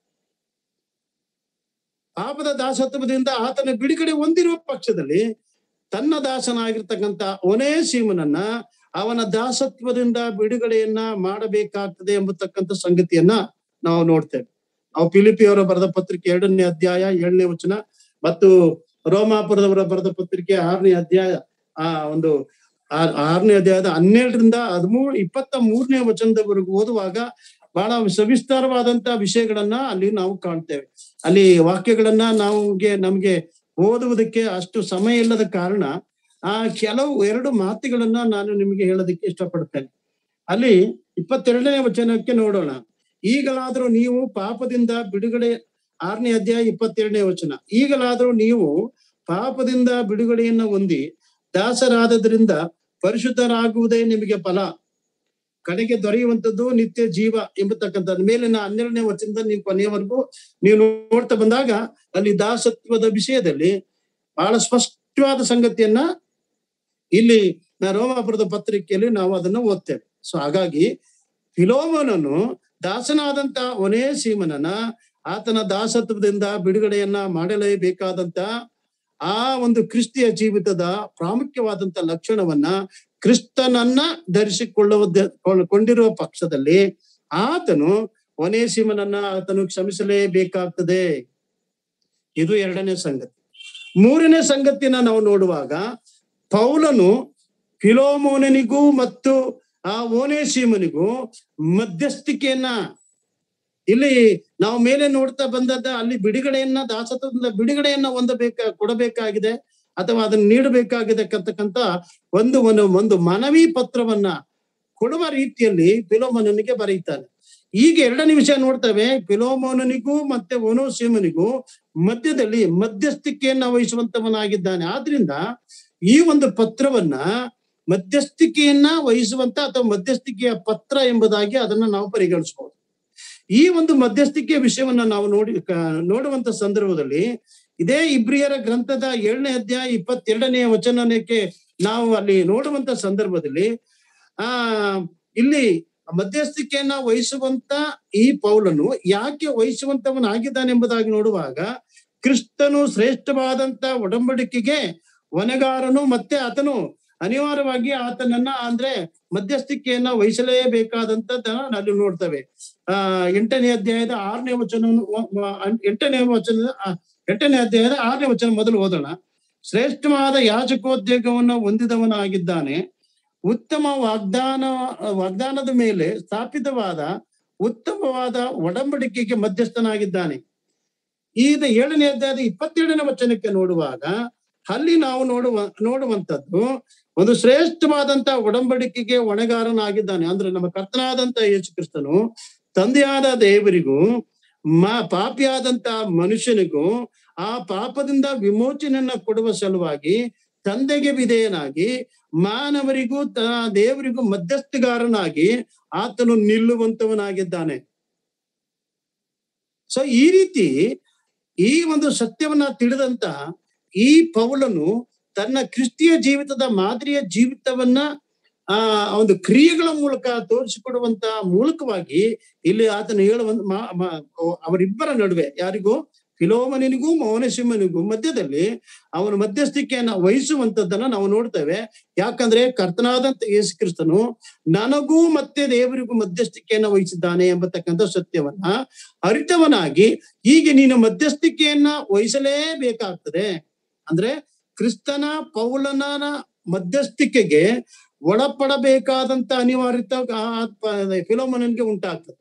ಪಾಪದ ದಾಸತ್ವದಿಂದ ಆತನ ಬಿಡುಗಡೆ ಹೊಂದಿರುವ ಪಕ್ಷದಲ್ಲಿ ತನ್ನ ದಾಸನಾಗಿರ್ತಕ್ಕಂಥ ಒನೇ ಸೀಮನನ್ನ ಅವನ ದಾಸತ್ವದಿಂದ ಬಿಡುಗಡೆಯನ್ನ ಮಾಡಬೇಕಾಗ್ತದೆ ಎಂಬತಕ್ಕಂಥ ಸಂಗತಿಯನ್ನ ನಾವು ನೋಡ್ತೇವೆ ನಾವು ಪಿಲಿಪಿಯವರ ಬರೆದ ಪತ್ರಿಕೆ ಎರಡನೇ ಅಧ್ಯಾಯ ಏಳನೇ ವಚನ ಮತ್ತು ರೋಮಾಪುರದವರ ಬರೆದ ಪತ್ರಿಕೆ ಆರನೇ ಅಧ್ಯಾಯ ಆ ಒಂದು ಆರನೇ ಅಧ್ಯಾಯದ ಹನ್ನೆರಡರಿಂದ ಹದಿಮೂರು ಇಪ್ಪತ್ತ ಮೂರನೇ ವಚನದವರೆಗೂ ಓದುವಾಗ ಬಹಳ ಸವಿಸ್ತಾರವಾದಂತ ವಿಷಯಗಳನ್ನ ಅಲ್ಲಿ ನಾವು ಕಾಣ್ತೇವೆ ಅಲ್ಲಿ ವಾಕ್ಯಗಳನ್ನ ನಮಗೆ ನಮ್ಗೆ ಓದುವುದಕ್ಕೆ ಅಷ್ಟು ಸಮಯ ಇಲ್ಲದ ಕಾರಣ ಆ ಕೆಲವು ಎರಡು ಮಾತುಗಳನ್ನ ನಾನು ನಿಮಗೆ ಹೇಳೋದಕ್ಕೆ ಇಷ್ಟಪಡ್ತೇನೆ ಅಲ್ಲಿ ಇಪ್ಪತ್ತೆರಡನೇ ವಚನಕ್ಕೆ ನೋಡೋಣ ಈಗಲಾದ್ರೂ ನೀವು ಪಾಪದಿಂದ ಬಿಡುಗಡೆ ಆರನೇ ಅಧ್ಯಾಯ ಇಪ್ಪತ್ತೆರಡನೇ ವಚನ ಈಗಲಾದ್ರೂ ನೀವು ಪಾಪದಿಂದ ಬಿಡುಗಡೆಯನ್ನ ಹೊಂದಿ ದಾಸರಾದದ್ರಿಂದ ಪರಿಶುದ್ಧರಾಗುವುದೇ ನಿಮಗೆ ಫಲ ಕಡೆಗೆ ದೊರೆಯುವಂತದ್ದು ನಿತ್ಯ ಜೀವ ಎಂಬತಕ್ಕಂಥದ್ದು ಮೇಲಿನ ಹನ್ನೆರಡನೇ ವಚನದ ನೀವು ಕೊನೆಯವರೆಗೂ ನೀವು ನೋಡ್ತಾ ಬಂದಾಗ ಅಲ್ಲಿ ದಾಸತ್ವದ ವಿಷಯದಲ್ಲಿ ಬಹಳ ಸ್ಪಷ್ಟವಾದ ಸಂಗತಿಯನ್ನ ಇಲ್ಲಿ ರೋಮಾಪುರದ ಪತ್ರಿಕೆಯಲ್ಲಿ ನಾವು ಅದನ್ನ ಓದ್ತೇವೆ ಸೊ ಹಾಗಾಗಿ ಫಿಲೋಮನನು ದಾಸನಾದಂತ ಒನೇ ಸೀಮನನ ಆತನ ದಾಸತ್ವದಿಂದ ಬಿಡುಗಡೆಯನ್ನ ಮಾಡಲೇಬೇಕಾದಂತ ಆ ಒಂದು ಕ್ರಿಸ್ತಿಯ ಜೀವಿತದ ಪ್ರಾಮುಖ್ಯವಾದಂತ ಲಕ್ಷಣವನ್ನ ಕ್ರಿಸ್ತನನ್ನ ಧರಿಸಿಕೊಳ್ಳುವ ಕೊಂಡಿರುವ ಪಕ್ಷದಲ್ಲಿ ಆತನು ಒನೇಸಿಮನನ್ನ ಆತನು ಕ್ಷಮಿಸಲೇಬೇಕಾಗ್ತದೆ ಇದು ಎರಡನೇ ಸಂಗತಿ ಮೂರನೇ ಸಂಗತಿನ ನಾವು ನೋಡುವಾಗ ಪೌಲನು ಫಿಲೋಮೋನನಿಗೂ ಮತ್ತು ಆ ಓನೇಸೀಮನಿಗೂ ಮಧ್ಯಸ್ಥಿಕೆಯನ್ನ ಇಲ್ಲಿ ನಾವು ಮೇಲೆ ನೋಡ್ತಾ ಬಂದದ್ದ ಅಲ್ಲಿ ಬಿಡುಗಡೆಯನ್ನ ದಾಸತ್ವದಿಂದ ಬಿಡುಗಡೆಯನ್ನ ಹೊಂದಬೇಕ ಕೊಡಬೇಕಾಗಿದೆ ಅಥವಾ ಅದನ್ನ ನೀಡಬೇಕಾಗಿದೆ ಅಂತಕ್ಕಂತ ಒಂದು ಒಂದು ಒಂದು ಮನವಿ ಪತ್ರವನ್ನ ಕೊಡುವ ರೀತಿಯಲ್ಲಿ ಫಿಲೋಮೋನನಿಗೆ ಬರೆಯುತ್ತಾನೆ ಈಗ ಎರಡನೇ ವಿಷಯ ನೋಡ್ತೇವೆ ಫಿಲೋಮೋನನಿಗೂ ಮತ್ತೆ ಒನೋಸೀಮನಿಗೂ ಮಧ್ಯದಲ್ಲಿ ಮಧ್ಯಸ್ಥಿಕೆಯನ್ನ ವಹಿಸುವಂತವನಾಗಿದ್ದಾನೆ ಆದ್ರಿಂದ ಈ ಒಂದು ಪತ್ರವನ್ನ ಮಧ್ಯಸ್ಥಿಕೆಯನ್ನ ವಹಿಸುವಂತ ಅಥವಾ ಮಧ್ಯಸ್ಥಿಕೆಯ ಪತ್ರ ಎಂಬುದಾಗಿ ಅದನ್ನ ನಾವು ಪರಿಗಣಿಸಬಹುದು ಈ ಒಂದು ಮಧ್ಯಸ್ಥಿಕೆಯ ವಿಷಯವನ್ನ ನಾವು ನೋಡಿ ನೋಡುವಂತ ಸಂದರ್ಭದಲ್ಲಿ ಇದೇ ಇಬ್ರಿಯರ ಗ್ರಂಥದ ಏಳನೇ ಅಧ್ಯಾಯ ಇಪ್ಪತ್ತೆರಡನೆಯ ವಚನಕ್ಕೆ ನಾವು ಅಲ್ಲಿ ನೋಡುವಂತ ಸಂದರ್ಭದಲ್ಲಿ ಆ ಇಲ್ಲಿ ಮಧ್ಯಸ್ಥಿಕೆಯನ್ನ ವಹಿಸುವಂತ ಈ ಪೌಲನು ಯಾಕೆ ವಹಿಸುವಂತವನಾಗಿದ್ದಾನೆ ಎಂಬುದಾಗಿ ನೋಡುವಾಗ ಕ್ರಿಸ್ತನು ಶ್ರೇಷ್ಠವಾದಂತ ಒಡಂಬಡಿಕೆಗೆ ಹೊಣೆಗಾರನು ಮತ್ತೆ ಆತನು ಅನಿವಾರ್ಯವಾಗಿ ಆತನನ್ನ ಅಂದ್ರೆ ಮಧ್ಯಸ್ಥಿಕೆಯನ್ನ ವಹಿಸಲೇಬೇಕಾದಂತದ್ದನ್ನ ಅಲ್ಲಿ ನೋಡ್ತೇವೆ ಆ ಎಂಟನೇ ಅಧ್ಯಾಯದ ಆರನೇ ವಚನವನ್ನು ಎಂಟನೇ ವಚನದ ಎಂಟನೇ ಅಧ್ಯಾಯದ ಆರನೇ ವಚನ ಮೊದಲು ಓದೋಣ ಶ್ರೇಷ್ಠವಾದ ಯಾಜಕೋದ್ಯೋಗವನ್ನು ಹೊಂದಿದವನಾಗಿದ್ದಾನೆ ಉತ್ತಮ ವಾಗ್ದಾನ ವಾಗ್ದಾನದ ಮೇಲೆ ಸ್ಥಾಪಿತವಾದ ಉತ್ತಮವಾದ ಒಡಂಬಡಿಕೆಗೆ ಮಧ್ಯಸ್ಥನಾಗಿದ್ದಾನೆ ಈಗ ಏಳನೇ ಅಧ್ಯಾಯದ ಇಪ್ಪತ್ತೇಳನೇ ವಚನಕ್ಕೆ ನೋಡುವಾಗ ಅಲ್ಲಿ ನಾವು ನೋಡುವ ನೋಡುವಂತದ್ದು ಒಂದು ಶ್ರೇಷ್ಠವಾದಂತ ಒಡಂಬಡಿಕೆಗೆ ಹೊಣೆಗಾರನಾಗಿದ್ದಾನೆ ಅಂದ್ರೆ ನಮ್ಮ ಕರ್ತನಾದಂತ ಯೇಸು ಕ್ರಿಸ್ತನು ತಂದೆಯಾದ ದೇವರಿಗೂ ಮಾ ಪಾಪಿಯಾದಂತ ಮನುಷ್ಯನಿಗೂ ಆ ಪಾಪದಿಂದ ವಿಮೋಚನೆಯನ್ನ ಕೊಡುವ ಸಲುವಾಗಿ ತಂದೆಗೆ ವಿಧೇಯನಾಗಿ ಮಾನವರಿಗೂ ತ ದೇವರಿಗೂ ಮಧ್ಯಸ್ಥಗಾರನಾಗಿ ಆತನು ನಿಲ್ಲುವಂತವನಾಗಿದ್ದಾನೆ ಸೊ ಈ ರೀತಿ ಈ ಒಂದು ಸತ್ಯವನ್ನ ತಿಳಿದಂತ ಈ ಪೌಲನು ತನ್ನ ಕ್ರಿಸ್ತಿಯ ಜೀವಿತದ ಮಾದರಿಯ ಜೀವಿತವನ್ನ ಆ ಒಂದು ಕ್ರಿಯೆಗಳ ಮೂಲಕ ತೋರಿಸಿಕೊಡುವಂತ ಮೂಲಕವಾಗಿ ಇಲ್ಲಿ ಆತನು ಹೇಳುವ ಮಾ- ಮಾ- ಅವರಿಬ್ಬರ ನಡುವೆ ಯಾರಿಗೂ ಫಿಲೋಮನಿಗೂ ಮೌನಸಿಂಹನಿಗೂ ಮಧ್ಯದಲ್ಲಿ ಅವನ ಮಧ್ಯಸ್ಥಿಕೆಯನ್ನ ವಹಿಸುವಂತದ್ದನ್ನ ನಾವು ನೋಡ್ತೇವೆ ಯಾಕಂದ್ರೆ ಕರ್ತನಾದಂತ ಯೇಸು ಕ್ರಿಸ್ತನು ನನಗೂ ಮತ್ತೆ ದೇವರಿಗೂ ಮಧ್ಯಸ್ಥಿಕೆಯನ್ನ ವಹಿಸಿದ್ದಾನೆ ಎಂಬತಕ್ಕಂಥ ಸತ್ಯವನ್ನ ಅರಿತವನಾಗಿ ಹೀಗೆ ನೀನು ಮಧ್ಯಸ್ಥಿಕೆಯನ್ನ ವಹಿಸಲೇಬೇಕಾಗ್ತದೆ ಅಂದ್ರೆ ಕ್ರಿಸ್ತನ ಪೌಲನ ಮಧ್ಯಸ್ಥಿಕೆಗೆ ಒಳಪಡಬೇಕಾದಂತ ಅನಿವಾರ್ಯತೆ ಫಿಲೋಮನನ್ಗೆ ಉಂಟಾಗ್ತದೆ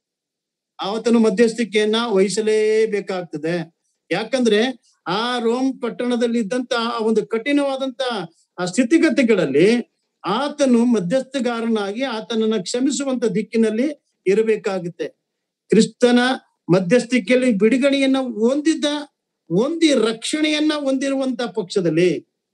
ಆತನು ಮಧ್ಯಸ್ಥಿಕೆಯನ್ನ ವಹಿಸಲೇಬೇಕಾಗ್ತದೆ ಯಾಕಂದ್ರೆ ಆ ರೋಮ್ ಪಟ್ಟಣದಲ್ಲಿ ಇದ್ದಂತ ಆ ಒಂದು ಕಠಿಣವಾದಂತ ಆ ಸ್ಥಿತಿಗತಿಗಳಲ್ಲಿ ಆತನು ಮಧ್ಯಸ್ಥಗಾರನಾಗಿ ಆತನನ್ನ ಕ್ಷಮಿಸುವಂತ ದಿಕ್ಕಿನಲ್ಲಿ ಇರಬೇಕಾಗುತ್ತೆ ಕ್ರಿಸ್ತನ ಮಧ್ಯಸ್ಥಿಕೆಯಲ್ಲಿ ಬಿಡುಗಡೆಯನ್ನ ಹೊಂದಿದ್ದ ಹೊಂದಿ ರಕ್ಷಣೆಯನ್ನ ಹೊಂದಿರುವಂತ ಪಕ್ಷದಲ್ಲಿ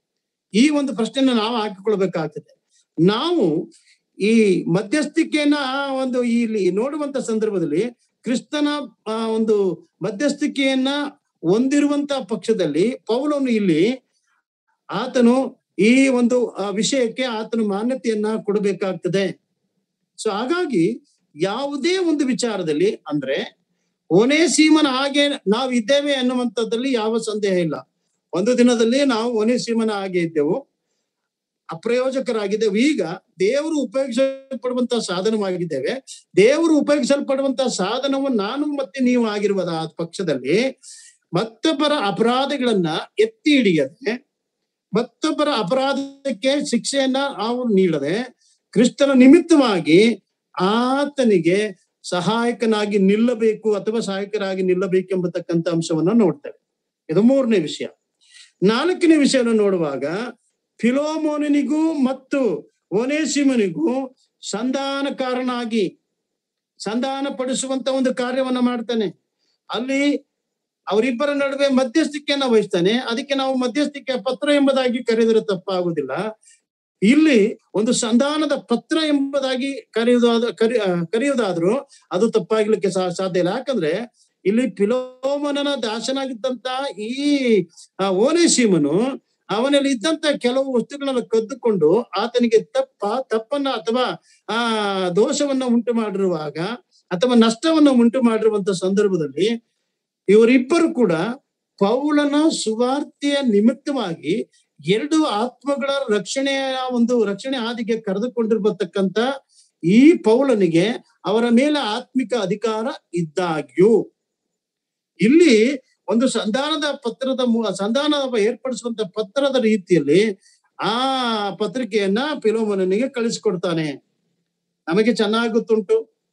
ಈ ಒಂದು ಪ್ರಶ್ನೆನ ನಾವು ಹಾಕಿಕೊಳ್ಬೇಕಾಗ್ತದೆ ನಾವು ಈ ಮಧ್ಯಸ್ಥಿಕೆಯನ್ನ ಆ ಒಂದು ಇಲ್ಲಿ ನೋಡುವಂತ ಸಂದರ್ಭದಲ್ಲಿ ಕ್ರಿಸ್ತನ ಆ ಒಂದು ಮಧ್ಯಸ್ಥಿಕೆಯನ್ನ ಹೊಂದಿರುವಂತ ಪಕ್ಷದಲ್ಲಿ ಪೌಲನು ಇಲ್ಲಿ ಆತನು ಈ ಒಂದು ಆ ವಿಷಯಕ್ಕೆ ಆತನು ಮಾನ್ಯತೆಯನ್ನ ಕೊಡಬೇಕಾಗ್ತದೆ ಸೊ ಹಾಗಾಗಿ ಯಾವುದೇ ಒಂದು ವಿಚಾರದಲ್ಲಿ ಅಂದ್ರೆ ಒನೇ ಸೀಮನ ಹಾಗೆ ನಾವು ಇದ್ದೇವೆ ಅನ್ನುವಂಥದ್ದಲ್ಲಿ ಯಾವ ಸಂದೇಹ ಇಲ್ಲ ಒಂದು ದಿನದಲ್ಲಿ ನಾವು ಒನೇ ಸೀಮನ ಹಾಗೆ ಇದ್ದೆವು ಅಪ್ರಯೋಜಕರಾಗಿದ್ದೆವು ಈಗ ದೇವರು ಉಪಯೋಗಿಸಲ್ಪಡುವಂತ ಸಾಧನವಾಗಿದ್ದೇವೆ ದೇವರು ಉಪಯೋಗಿಸಲ್ಪಡುವಂತ ಸಾಧನವು ನಾನು ಮತ್ತೆ ನೀವು ಆಗಿರುವುದ ಆ ಪಕ್ಷದಲ್ಲಿ ಮತ್ತೊಬ್ಬರ ಅಪರಾಧಗಳನ್ನ ಎತ್ತಿ ಹಿಡಿಯದೆ ಮತ್ತೊಬ್ಬರ ಅಪರಾಧಕ್ಕೆ ಶಿಕ್ಷೆಯನ್ನ ನಾವು ನೀಡದೆ ಕ್ರಿಸ್ತನ ನಿಮಿತ್ತವಾಗಿ ಆತನಿಗೆ ಸಹಾಯಕನಾಗಿ ನಿಲ್ಲಬೇಕು ಅಥವಾ ಸಹಾಯಕರಾಗಿ ನಿಲ್ಲಬೇಕೆಂಬತಕ್ಕಂಥ ಅಂಶವನ್ನ ನೋಡ್ತೇವೆ ಇದು ಮೂರನೇ ವಿಷಯ ನಾಲ್ಕನೇ ವಿಷಯವನ್ನು ನೋಡುವಾಗ ಫಿಲೋಮೋನಿನಿಗೂ ಮತ್ತು ಓನೇಸಿಮನಿಗೂ ಸಂಧಾನಕಾರನಾಗಿ ಸಂಧಾನ ಪಡಿಸುವಂತ ಒಂದು ಕಾರ್ಯವನ್ನ ಮಾಡ್ತಾನೆ ಅಲ್ಲಿ ಅವರಿಬ್ಬರ ನಡುವೆ ಮಧ್ಯಸ್ಥಿಕೆಯನ್ನ ವಹಿಸ್ತಾನೆ ಅದಕ್ಕೆ ನಾವು ಮಧ್ಯಸ್ಥಿಕೆ ಪತ್ರ ಎಂಬುದಾಗಿ ಕರೆದರೆ ತಪ್ಪಾಗುವುದಿಲ್ಲ ಇಲ್ಲಿ ಒಂದು ಸಂಧಾನದ ಪತ್ರ ಎಂಬುದಾಗಿ ಕರೆಯುವುದಾದ ಕರಿ ಆ, ಕರೆಯುವುದಾದ್ರೂ ಅದು ತಪ್ಪಾಗ್ಲಿಕ್ಕೆ ಸಾ- ಸಾಧ್ಯ ಇಲ್ಲ ಯಾಕಂದ್ರೆ ಇಲ್ಲಿ ಪಿಲೋಮನನ ದಾಸನಾಗಿದ್ದಂತ ಈ ಆ, ಓನೇಸಿಮನು ಅವನಲ್ಲಿ ಇದ್ದಂತ ಕೆಲವು ವಸ್ತುಗಳನ್ನ ಕದ್ದುಕೊಂಡು ಆತನಿಗೆ ತಪ್ಪ ತಪ್ಪನ್ನ ಅಥವಾ ಆ ದೋಷವನ್ನ ಉಂಟು ಮಾಡಿರುವಾಗ ಅಥವಾ ನಷ್ಟವನ್ನ ಉಂಟು ಮಾಡಿರುವಂತ ಸಂದರ್ಭದಲ್ಲಿ ಇವರಿಬ್ಬರು ಕೂಡ ಪೌಲನ ಸುವಾರ್ತೆಯ ನಿಮಿತ್ತವಾಗಿ ಎರಡು ಆತ್ಮಗಳ ರಕ್ಷಣೆಯ ಒಂದು ರಕ್ಷಣೆ ಹಾದಿಗೆ ಕರೆದುಕೊಂಡಿರ್ಬತಕ್ಕಂತ ಈ ಪೌಲನಿಗೆ ಅವರ ಮೇಲೆ ಆತ್ಮಿಕ ಅಧಿಕಾರ ಇದ್ದಾಗ್ಯೂ ಇಲ್ಲಿ ಒಂದು ಸಂಧಾನದ ಪತ್ರದ ಮೂ- ಸಂಧಾನ ಏರ್ಪಡಿಸುವಂತ ಪತ್ರದ ರೀತಿಯಲ್ಲಿ ಆ ಪತ್ರಿಕೆಯನ್ನ ಪಿಲೋಮನನಿಗೆ ಕಳಿಸಿಕೊಡ್ತಾನೆ ನಮಗೆ ಚೆನ್ನಾಗಿ ಗೊತ್ತುಂಟು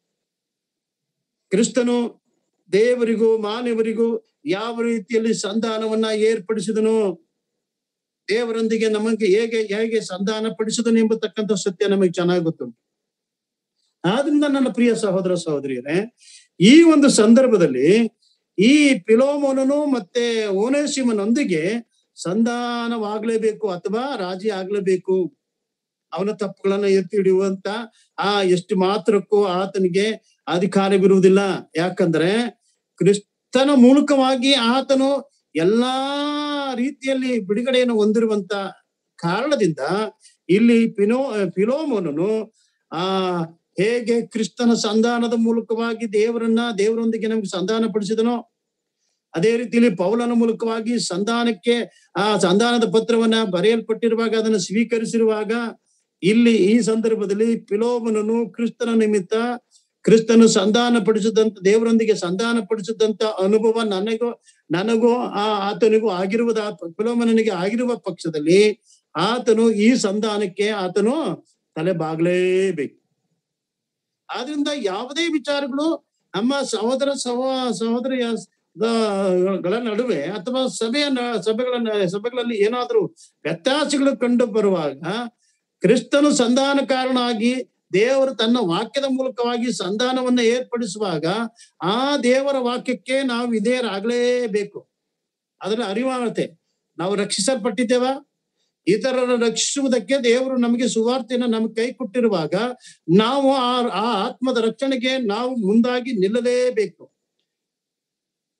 ಕ್ರಿಸ್ತನು ದೇವರಿಗೂ ಮಾನವರಿಗೂ ಯಾವ ರೀತಿಯಲ್ಲಿ ಸಂಧಾನವನ್ನ ಏರ್ಪಡಿಸಿದನು ದೇವರೊಂದಿಗೆ ನಮಗೆ ಹೇಗೆ ಹೇಗೆ ಸಂಧಾನ ಪಡಿಸಿದನು ಎಂಬತಕ್ಕಂಥ ಸತ್ಯ ನಮಗೆ ಚೆನ್ನಾಗಿ ಗೊತ್ತುಂಟು ಆದ್ರಿಂದ ನನ್ನ ಪ್ರಿಯ ಸಹೋದರ ಸಹೋದರಿಯರೇ ಈ ಒಂದು ಸಂದರ್ಭದಲ್ಲಿ ಈ ಪಿಲೋಮೋನನು ಮತ್ತೆ ಓನೇಸಿಮನೊಂದಿಗೆ ಸಂಧಾನವಾಗ್ಲೇಬೇಕು ಅಥವಾ ರಾಜಿ ಆಗ್ಲೇಬೇಕು ಅವನ ತಪ್ಪುಗಳನ್ನ ಎತ್ತಿ ಹಿಡಿಯುವಂತ ಆ ಎಷ್ಟು ಮಾತ್ರಕ್ಕೂ ಆತನಿಗೆ ಅಧಿಕಾರವಿರುವುದಿಲ್ಲ ಯಾಕಂದ್ರೆ ಕ್ರಿಸ್ತನ ಮೂಲಕವಾಗಿ ಆತನು ಎಲ್ಲಾ ರೀತಿಯಲ್ಲಿ ಬಿಡುಗಡೆಯನ್ನು ಹೊಂದಿರುವಂತ ಕಾರಣದಿಂದ ಇಲ್ಲಿ ಪಿನೋ ಪಿಲೋಮೋನನು ಆ ಹೇಗೆ ಕ್ರಿಸ್ತನ ಸಂಧಾನದ ಮೂಲಕವಾಗಿ ದೇವರನ್ನ ದೇವರೊಂದಿಗೆ ನಮ್ಗೆ ಸಂಧಾನ ಪಡಿಸಿದನೋ ಅದೇ ರೀತಿಯಲ್ಲಿ ಪೌಲನ ಮೂಲಕವಾಗಿ ಸಂಧಾನಕ್ಕೆ ಆ ಸಂಧಾನದ ಪತ್ರವನ್ನ ಬರೆಯಲ್ಪಟ್ಟಿರುವಾಗ ಅದನ್ನು ಸ್ವೀಕರಿಸಿರುವಾಗ ಇಲ್ಲಿ ಈ ಸಂದರ್ಭದಲ್ಲಿ ಪಿಲೋಮನನು ಕ್ರಿಸ್ತನ ನಿಮಿತ್ತ ಕ್ರಿಸ್ತನು ಸಂಧಾನ ಪಡಿಸಿದಂತ ದೇವರೊಂದಿಗೆ ಸಂಧಾನ ಪಡಿಸಿದಂತ ಅನುಭವ ನನಗೂ ನನಗೂ ಆ ಆತನಿಗೂ ಆಗಿರುವುದ ಪಿಲೋಮನನಿಗೆ ಆಗಿರುವ ಪಕ್ಷದಲ್ಲಿ ಆತನು ಈ ಸಂಧಾನಕ್ಕೆ ಆತನು ತಲೆ ಬಾಗ್ಲೇಬೇಕು ಆದ್ರಿಂದ ಯಾವುದೇ ವಿಚಾರಗಳು ನಮ್ಮ ಸಹೋದರ ಸಹ ಸಹೋದರಿಯ ಗಳ ನಡುವೆ ಅಥವಾ ಸಭೆಯ ನ- ಸಭೆಗಳ ನ- ಸಭೆಗಳಲ್ಲಿ ಏನಾದ್ರೂ ವ್ಯತ್ಯಾಸಗಳು ಕಂಡು ಬರುವಾಗ ಕ್ರಿಸ್ತನು ಸಂಧಾನಕಾರನಾಗಿ ದೇವರು ತನ್ನ ವಾಕ್ಯದ ಮೂಲಕವಾಗಿ ಸಂಧಾನವನ್ನ ಏರ್ಪಡಿಸುವಾಗ ಆ ದೇವರ ವಾಕ್ಯಕ್ಕೆ ನಾವು ವಿಧೇಯರಾಗಲೇಬೇಕು ಅದರ ಅರಿವಾಣತೆ ನಾವು ರಕ್ಷಿಸಲ್ಪಟ್ಟಿದ್ದೇವಾ ಇತರರ ರಕ್ಷಿಸುವುದಕ್ಕೆ ದೇವರು ನಮಗೆ ಸುವಾರ್ತೆಯನ್ನು ನಮಗೆ ಕೈ ಕೊಟ್ಟಿರುವಾಗ ನಾವು ಆ ಆ ಆತ್ಮದ ರಕ್ಷಣೆಗೆ ನಾವು ಮುಂದಾಗಿ ನಿಲ್ಲಲೇಬೇಕು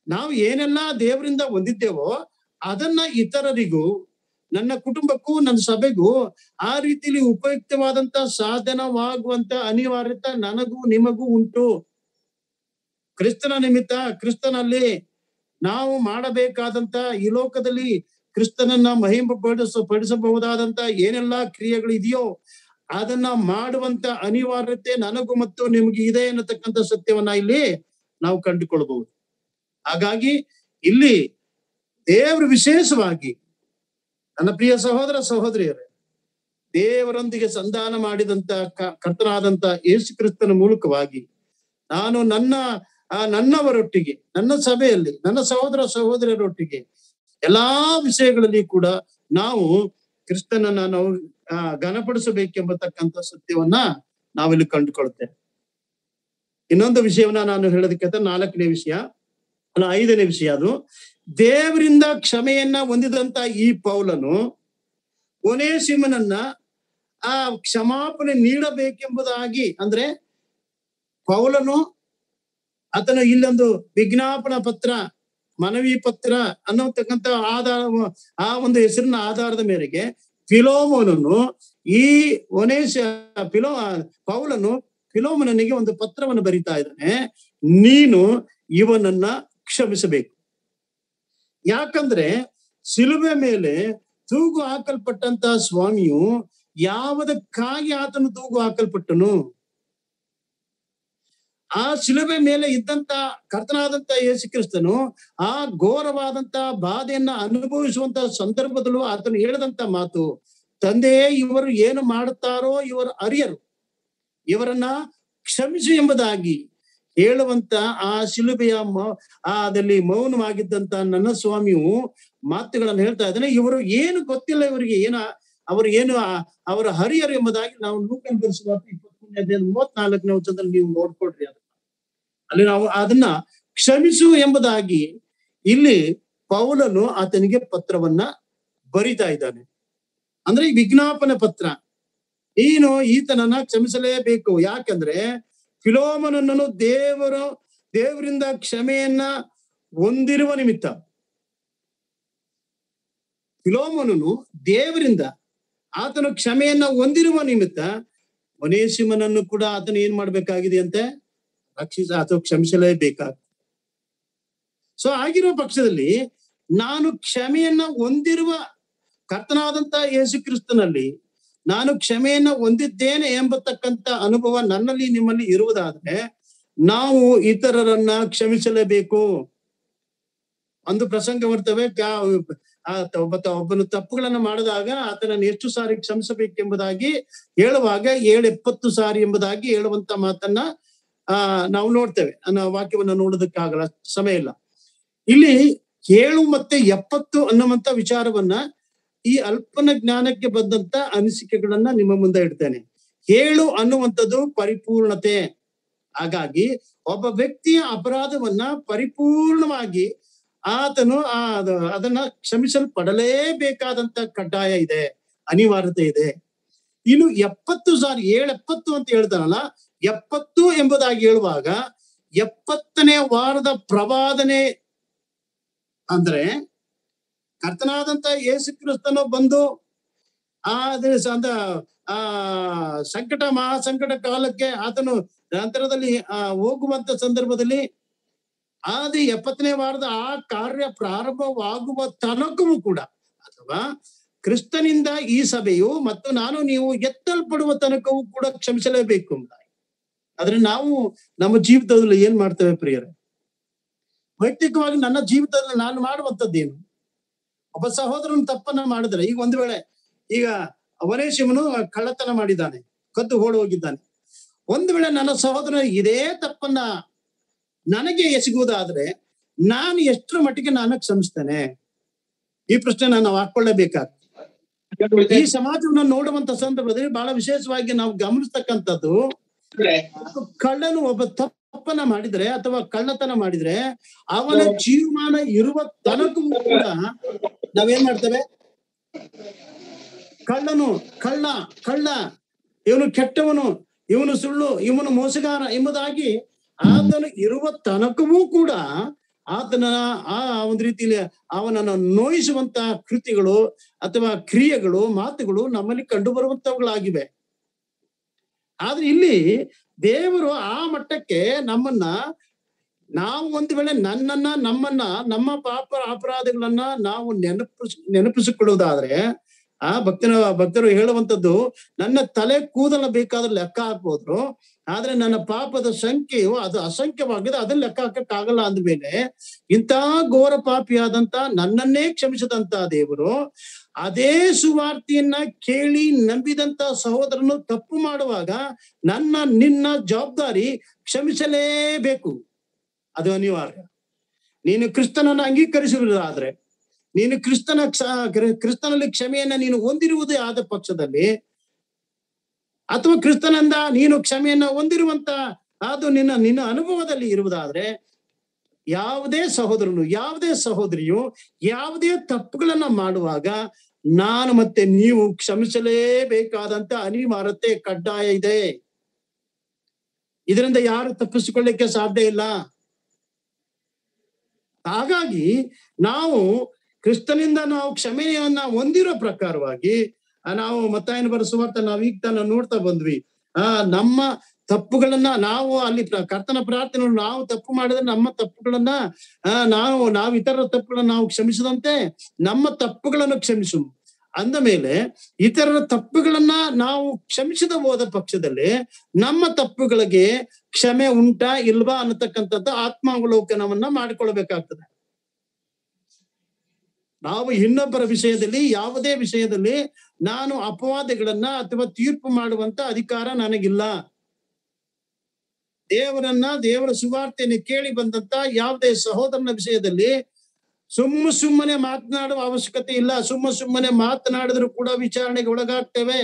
ನಾವು ಏನೆಲ್ಲ ದೇವರಿಂದ ಹೊಂದಿದ್ದೇವೋ ಅದನ್ನ ಇತರರಿಗೂ ನನ್ನ ಕುಟುಂಬಕ್ಕೂ ನನ್ನ ಸಭೆಗೂ ಆ ರೀತಿಲಿ ಉಪಯುಕ್ತವಾದಂತ ಸಾಧನವಾಗುವಂತ ಅನಿವಾರ್ಯತೆ ನನಗೂ ನಿಮಗೂ ಉಂಟು ಕ್ರಿಸ್ತನ ನಿಮಿತ್ತ ಕ್ರಿಸ್ತನಲ್ಲಿ ನಾವು ಮಾಡಬೇಕಾದಂತ ಈ ಲೋಕದಲ್ಲಿ ಕ್ರಿಸ್ತನನ್ನ ಮಹಿಮ ಪಡಿಸ ಪಡಿಸಬಹುದಾದಂತ ಏನೆಲ್ಲ ಕ್ರಿಯೆಗಳು ಇದೆಯೋ ಅದನ್ನ ಮಾಡುವಂತ ಅನಿವಾರ್ಯತೆ ನನಗೂ ಮತ್ತು ನಿಮ್ಗೆ ಇದೆ ಅನ್ನತಕ್ಕಂಥ ಸತ್ಯವನ್ನ ಇಲ್ಲಿ ನಾವು ಕಂಡುಕೊಳ್ಬಹುದು ಹಾಗಾಗಿ ಇಲ್ಲಿ ದೇವರು ವಿಶೇಷವಾಗಿ ನನ್ನ ಪ್ರಿಯ ಸಹೋದರ ಸಹೋದರಿಯರೇ ದೇವರೊಂದಿಗೆ ಸಂಧಾನ ಮಾಡಿದಂತ ಕ- ಕರ್ತನಾದಂತ ಯೇಸು ಕ್ರಿಸ್ತನ ಮೂಲಕವಾಗಿ ನಾನು ನನ್ನ ಆ ನನ್ನವರೊಟ್ಟಿಗೆ ನನ್ನ ಸಭೆಯಲ್ಲಿ ನನ್ನ ಸಹೋದರ ಸಹೋದರರೊಟ್ಟಿಗೆ ಎಲ್ಲಾ ವಿಷಯಗಳಲ್ಲಿ ಕೂಡ ನಾವು ಕ್ರಿಸ್ತನನ್ನ ನಾವು ಆ, ಘನಪಡಿಸಬೇಕೆಂಬತಕ್ಕಂಥ ಸತ್ಯವನ್ನ ನಾವಿಲ್ಲಿ ಕಂಡುಕೊಳ್ತೇವೆ ಇನ್ನೊಂದು ವಿಷಯವನ್ನ ನಾನು ಹೇಳೋದಕ್ಕೆ ನಾಲ್ಕನೇ ವಿಷಯ ಅಲ್ಲ ಐದನೇ ವಿಷಯ ಅದು ದೇವರಿಂದ ಕ್ಷಮೆಯನ್ನ ಹೊಂದಿದಂತ ಈ ಪೌಲನು ಒನೇಸಿಮನನ್ನ ಆ ಕ್ಷಮಾಪಣೆ ನೀಡಬೇಕೆಂಬುದಾಗಿ ಅಂದ್ರೆ ಪೌಲನು ಆತನ ಇಲ್ಲೊಂದು ವಿಜ್ಞಾಪನಾ ಪತ್ರ ಮನವಿ ಪತ್ರ ಅನ್ನತಕ್ಕಂತ ಆಧಾರ ಆ ಒಂದು ಹೆಸರಿನ ಆಧಾರದ ಮೇರೆಗೆ ಫಿಲೋಮೋನನ್ನು ಈ ಒನೇಶ ಫಿಲೋ ಪೌಲನು ಫಿಲೋಮನನಿಗೆ ಒಂದು ಪತ್ರವನ್ನು ಬರಿತಾ ಇದ್ದಾನೆ ನೀನು ಇವನನ್ನ ಕ್ಷಮಿಸಬೇಕು ಯಾಕಂದ್ರೆ ಸಿಲುಬೆ ಮೇಲೆ ತೂಗು ಹಾಕಲ್ಪಟ್ಟಂತ ಸ್ವಾಮಿಯು ಯಾವುದಕ್ಕಾಗಿ ಆತನು ತೂಗು ಹಾಕಲ್ಪಟ್ಟನು ಆ ಶಿಲುಬೆ ಮೇಲೆ ಇದ್ದಂತ ಕರ್ತನಾದಂತ ಯೇಸು ಕ್ರಿಸ್ತನು ಆ ಘೋರವಾದಂತ ಬಾಧೆಯನ್ನ ಅನುಭವಿಸುವಂತ ಸಂದರ್ಭದಲ್ಲೂ ಆತನು ಹೇಳಿದಂತ ಮಾತು ತಂದೆಯೇ ಇವರು ಏನು ಮಾಡುತ್ತಾರೋ ಇವರು ಅರಿಯರು ಇವರನ್ನ ಕ್ಷಮಿಸು ಎಂಬುದಾಗಿ ಹೇಳುವಂತ ಆ ಶಿಲುಬೆಯ ಮ- ಆ ಅದಲ್ಲಿ ಮೌನವಾಗಿದ್ದಂತ ನನ್ನ ಸ್ವಾಮಿಯು ಮಾತುಗಳನ್ನು ಹೇಳ್ತಾ ಇದ್ದಾನೆ ಇವರು ಏನು ಗೊತ್ತಿಲ್ಲ ಇವರಿಗೆ ಏನ ಅವರು ಏನು ಆ- ಅವರ ಹರಿಯರು ಎಂಬುದಾಗಿ ನಾವು ಲೂಕನ್ ಬರೆಸುವ ಇಪ್ಪತ್ಮೂರನೇ ಅಧ್ಯಾಯ ಮೂವತ್ನಾಲ್ಕನೇ ವಚನದಲ್ಲಿ ನೀವು ನೋಡ್ಕೊಡ್ರಿ ಅದನ್ನ ಅಲ್ಲಿ ನಾವು ಅದನ್ನ ಕ್ಷಮಿಸು ಎಂಬುದಾಗಿ ಇಲ್ಲಿ ಪೌಲನು ಆತನಿಗೆ ಪತ್ರವನ್ನ ಬರಿತಾ ಇದ್ದಾನೆ ಅಂದ್ರೆ ಈ ವಿಜ್ಞಾಪನೆ ಪತ್ರ ನೀನು ಈತನನ್ನ ಕ್ಷಮಿಸಲೇಬೇಕು ಯಾಕಂದ್ರೆ ಫಿಲೋಮನನ್ನು ದೇವರು ದೇವರಿಂದ ಕ್ಷಮೆಯನ್ನ ಹೊಂದಿರುವ ನಿಮಿತ್ತ ಫಿಲೋಮನನು ದೇವರಿಂದ ಆತನು ಕ್ಷಮೆಯನ್ನ ಹೊಂದಿರುವ ನಿಮಿತ್ತ ಒನೇಸಿಮನನ್ನು ಕೂಡ ಆತನು ಏನ್ ಮಾಡ್ಬೇಕಾಗಿದೆ ಅಂತೆ ರಕ್ಷಿಸ ಅಥವಾ ಕ್ಷಮಿಸಲೇಬೇಕಾಗ್ತದೆ ಸೊ ಆಗಿರುವ ಪಕ್ಷದಲ್ಲಿ ನಾನು ಕ್ಷಮೆಯನ್ನ ಹೊಂದಿರುವ ಕರ್ತನಾದಂತ ಯೇಸು ಕ್ರಿಸ್ತನಲ್ಲಿ ನಾನು ಕ್ಷಮೆಯನ್ನ ಹೊಂದಿದ್ದೇನೆ ಎಂಬತಕ್ಕಂತ ಅನುಭವ ನನ್ನಲ್ಲಿ ನಿಮ್ಮಲ್ಲಿ ಇರುವುದಾದ್ರೆ ನಾವು ಇತರರನ್ನ ಕ್ಷಮಿಸಲೇಬೇಕು ಒಂದು ಪ್ರಸಂಗ ಬರ್ತವೆ ಕ್ಯಾ- ಆ ತ- ಒಬ್ಬ ತ- ಒಬ್ಬನು ತಪ್ಪುಗಳನ್ನ ಮಾಡಿದಾಗ ಆತನನ್ನು ಎಷ್ಟು ಸಾರಿ ಕ್ಷಮಿಸಬೇಕೆಂಬುದಾಗಿ ಹೇಳುವಾಗ ಏಳು ಎಪ್ಪತ್ತು ಸಾರಿ ಎಂಬುದಾಗಿ ಹೇಳುವಂತ ಮಾತನ್ನ ಆ ನಾವು ನೋಡ್ತೇವೆ ಅನ್ನೋ ವಾಕ್ಯವನ್ನ ನೋಡೋದಕ್ಕಾಗಲ್ಲ ಸಮಯ ಇಲ್ಲ ಇಲ್ಲಿ ಏಳು ಮತ್ತೆ ಎಪ್ಪತ್ತು ಅನ್ನುವಂತ ವಿಚಾರವನ್ನ ಈ ಅಲ್ಪನ ಜ್ಞಾನಕ್ಕೆ ಬಂದಂತ ಅನಿಸಿಕೆಗಳನ್ನ ನಿಮ್ಮ ಮುಂದೆ ಇಡ್ತೇನೆ ಏಳು ಅನ್ನುವಂಥದ್ದು ಪರಿಪೂರ್ಣತೆ ಹಾಗಾಗಿ ಒಬ್ಬ ವ್ಯಕ್ತಿಯ ಅಪರಾಧವನ್ನ ಪರಿಪೂರ್ಣವಾಗಿ ಆತನು ಆ ಅದ- ಅದನ್ನ ಕ್ಷಮಿಸಲ್ಪಡಲೇಬೇಕಾದಂತ ಕಡ್ಡಾಯ ಇದೆ ಅನಿವಾರ್ಯತೆ ಇದೆ ಇನ್ನು ಎಪ್ಪತ್ತು ಸಾರಿ ಏಳು ಎಪ್ಪತ್ತು ಅಂತ ಹೇಳ್ತಾನಲ್ಲ ಎಪ್ಪತ್ತು ಎಂಬುದಾಗಿ ಹೇಳುವಾಗ ಎಪ್ಪತ್ತನೇ ವಾರದ ಪ್ರವಾದನೆ ಅಂದ್ರೆ ಕರ್ತನಾದಂತ ಯೇಸು ಕ್ರಿಸ್ತನು ಬಂದು ಆ ದಿವಸ ಅಂತ ಆ ಸಂಕಟ ಮಹಾ ಸಂಕಟ ಕಾಲಕ್ಕೆ ಆತನು ನಂತರದಲ್ಲಿ ಆ ಹೋಗುವಂತ ಸಂದರ್ಭದಲ್ಲಿ ಆದಿ ಎಪ್ಪತ್ತನೇ ವಾರದ ಆ ಕಾರ್ಯ ಪ್ರಾರಂಭವಾಗುವ ತನಕವೂ ಕೂಡ ಅಥವಾ ಕ್ರಿಸ್ತನಿಂದ ಈ ಸಭೆಯು ಮತ್ತು ನಾನು ನೀವು ಎತ್ತಲ್ಪಡುವ ತನಕವೂ ಕೂಡ ಕ್ಷಮಿಸಲೇಬೇಕು ಎಂಬುದಾಗಿ ಆದ್ರೆ ನಾವು ನಮ್ಮ ಜೀವಿತದಲ್ಲಿ ಏನ್ ಮಾಡ್ತೇವೆ ಪ್ರಿಯರೇ ವೈಯಕ್ತಿಕವಾಗಿ ನನ್ನ ಜೀವಿತದಲ್ಲಿ ನಾನು ಮಾಡುವಂತದ್ದೇನು ಒಬ್ಬ ಸಹೋದರನ ತಪ್ಪನ್ನ ಮಾಡಿದ್ರೆ ಈಗ ಒಂದ್ ವೇಳೆ ಈಗ ಅವನೇಶಿವನು ಕಳ್ಳತನ ಮಾಡಿದ್ದಾನೆ ಕದ್ದು ಓಡಿ ಹೋಗಿದ್ದಾನೆ ಒಂದ್ ವೇಳೆ ನನ್ನ ಸಹೋದರ ಇದೇ ತಪ್ಪನ್ನ ನನಗೆ ಎಸಗುವುದಾದ್ರೆ ನಾನು ಎಷ್ಟರ ಮಟ್ಟಿಗೆ ನಾನು ಕ್ಷಮಿಸ್ತೇನೆ ಈ ಪ್ರಶ್ನೆ ನಾನು ಹಾಕೊಳ್ಳೇಬೇಕಾಗ್ತದೆ ಈ ಸಮಾಜವನ್ನ ನೋಡುವಂತ ಸಂದರ್ಭದಲ್ಲಿ ಬಹಳ ವಿಶೇಷವಾಗಿ ನಾವು ಗಮನಿಸ್ತಕ್ಕಂಥದ್ದು ಕಳ್ಳನು ಒಬ್ಬ ತಪ್ಪನ್ನ ಮಾಡಿದ್ರೆ ಅಥವಾ ಕಳ್ಳತನ ಮಾಡಿದ್ರೆ ಅವನ ಜೀವಮಾನ ಇರುವ ತನಕವೂ ಕೂಡ ನಾವೇನ್ ಮಾಡ್ತೇವೆ ಕಳ್ಳನು ಕಳ್ಳ ಕಳ್ಳ ಇವನು ಕೆಟ್ಟವನು ಇವನು ಸುಳ್ಳು ಇವನು ಮೋಸಗಾರ ಎಂಬುದಾಗಿ ಆತನು ಇರುವ ತನಕವೂ ಕೂಡ ಆತನ ಆ ಒಂದು ರೀತಿಯಲ್ಲಿ ಅವನನ್ನು ನೋಯಿಸುವಂತ ಕೃತಿಗಳು ಅಥವಾ ಕ್ರಿಯೆಗಳು ಮಾತುಗಳು ನಮ್ಮಲ್ಲಿ ಕಂಡು ಬರುವಂತವುಗಳಾಗಿವೆ ಆದ್ರೆ ಇಲ್ಲಿ ದೇವರು ಆ ಮಟ್ಟಕ್ಕೆ ನಮ್ಮನ್ನ ನಾವು ಒಂದು ವೇಳೆ ನನ್ನನ್ನ ನಮ್ಮನ್ನ ನಮ್ಮ ಪಾಪ ಅಪರಾಧಗಳನ್ನ ನಾವು ನೆನಪಿಸ್ ನೆನಪಿಸಿಕೊಳ್ಳುವುದಾದ್ರೆ ಆ ಭಕ್ತನ ಭಕ್ತರು ಹೇಳುವಂತದ್ದು ನನ್ನ ತಲೆ ಕೂದಲ ಬೇಕಾದ್ರೆ ಲೆಕ್ಕ ಹಾಕ್ಬೋದು ಆದ್ರೆ ನನ್ನ ಪಾಪದ ಸಂಖ್ಯೆಯು ಅದು ಅಸಂಖ್ಯವಾಗಿದೆ ಅದನ್ನ ಲೆಕ್ಕ ಹಾಕಕ್ಕಾಗಲ್ಲ ಅಂದ್ಮೇಲೆ ಇಂಥ ಘೋರ ಪಾಪಿಯಾದಂತ ನನ್ನನ್ನೇ ಕ್ಷಮಿಸಿದಂತ ದೇವರು ಅದೇ ಸುವಾರ್ತೆಯನ್ನ ಕೇಳಿ ನಂಬಿದಂತ ಸಹೋದರನು ತಪ್ಪು ಮಾಡುವಾಗ ನನ್ನ ನಿನ್ನ ಜವಾಬ್ದಾರಿ ಕ್ಷಮಿಸಲೇಬೇಕು ಅದು ಅನಿವಾರ್ಯ ನೀನು ಕ್ರಿಸ್ತನನ್ನು ಅಂಗೀಕರಿಸಿರುವುದಾದ್ರೆ ನೀನು ಕ್ರಿಸ್ತನ ಕ್ರಿಸ್ತನಲ್ಲಿ ಕ್ಷಮೆಯನ್ನ ನೀನು ಹೊಂದಿರುವುದೇ ಆದ ಪಕ್ಷದಲ್ಲಿ ಅಥವಾ ಕ್ರಿಸ್ತನಿಂದ ನೀನು ಕ್ಷಮೆಯನ್ನ ಹೊಂದಿರುವಂತ ಅದು ನಿನ್ನ ನಿನ್ನ ಅನುಭವದಲ್ಲಿ ಇರುವುದಾದ್ರೆ ಯಾವುದೇ ಸಹೋದರನು ಯಾವುದೇ ಸಹೋದರಿಯು ಯಾವುದೇ ತಪ್ಪುಗಳನ್ನ ಮಾಡುವಾಗ ನಾನು ಮತ್ತೆ ನೀವು ಕ್ಷಮಿಸಲೇಬೇಕಾದಂತ ಅನಿವಾರ್ಯತೆ ಕಡ್ಡಾಯ ಇದೆ ಇದರಿಂದ ಯಾರು ತಪ್ಪಿಸಿಕೊಳ್ಳಿಕ್ಕೆ ಸಾಧ್ಯ ಇಲ್ಲ ಹಾಗಾಗಿ ನಾವು ಕ್ರಿಸ್ತನಿಂದ ನಾವು ಕ್ಷಮೆಯನ್ನ ಹೊಂದಿರೋ ಪ್ರಕಾರವಾಗಿ ನಾವು ಮತ್ತಾಯನ ಬರೆಸುವಾರ್ಥ ನಾವು ಈಗ ತಾನ ನೋಡ್ತಾ ಬಂದ್ವಿ ಆ ನಮ್ಮ ತಪ್ಪುಗಳನ್ನ ನಾವು ಅಲ್ಲಿ ಕರ್ತನ ಪ್ರಾರ್ಥನೆ ನಾವು ತಪ್ಪು ಮಾಡಿದ್ರೆ ನಮ್ಮ ತಪ್ಪುಗಳನ್ನ ಆ ನಾವು ನಾವು ಇತರರ ತಪ್ಪುಗಳನ್ನ ನಾವು ಕ್ಷಮಿಸದಂತೆ ನಮ್ಮ ತಪ್ಪುಗಳನ್ನು ಕ್ಷಮಿಸು ಅಂದ ಮೇಲೆ ಇತರರ ತಪ್ಪುಗಳನ್ನ ನಾವು ಕ್ಷಮಿಸದ ಹೋದ ಪಕ್ಷದಲ್ಲಿ ನಮ್ಮ ತಪ್ಪುಗಳಿಗೆ ಕ್ಷಮೆ ಉಂಟಾ ಇಲ್ವಾ ಅನ್ನತಕ್ಕಂಥದ್ದು ಆತ್ಮಾವಲೋಕನವನ್ನ ಮಾಡಿಕೊಳ್ಬೇಕಾಗ್ತದೆ ನಾವು ಇನ್ನೊಬ್ಬರ ವಿಷಯದಲ್ಲಿ ಯಾವುದೇ ವಿಷಯದಲ್ಲಿ ನಾನು ಅಪವಾದಗಳನ್ನ ಅಥವಾ ತೀರ್ಪು ಮಾಡುವಂತ ಅಧಿಕಾರ ನನಗಿಲ್ಲ ದೇವರನ್ನ ದೇವರ ಸುವಾರ್ತೆಯನ್ನು ಕೇಳಿ ಬಂದಂತ ಯಾವುದೇ ಸಹೋದರನ ವಿಷಯದಲ್ಲಿ ಸುಮ್ಮ ಸುಮ್ಮನೆ ಮಾತನಾಡುವ ಅವಶ್ಯಕತೆ ಇಲ್ಲ ಸುಮ್ಮ ಸುಮ್ಮನೆ ಮಾತನಾಡಿದ್ರು ಕೂಡ ವಿಚಾರಣೆಗೆ ಒಳಗಾಗ್ತೇವೆ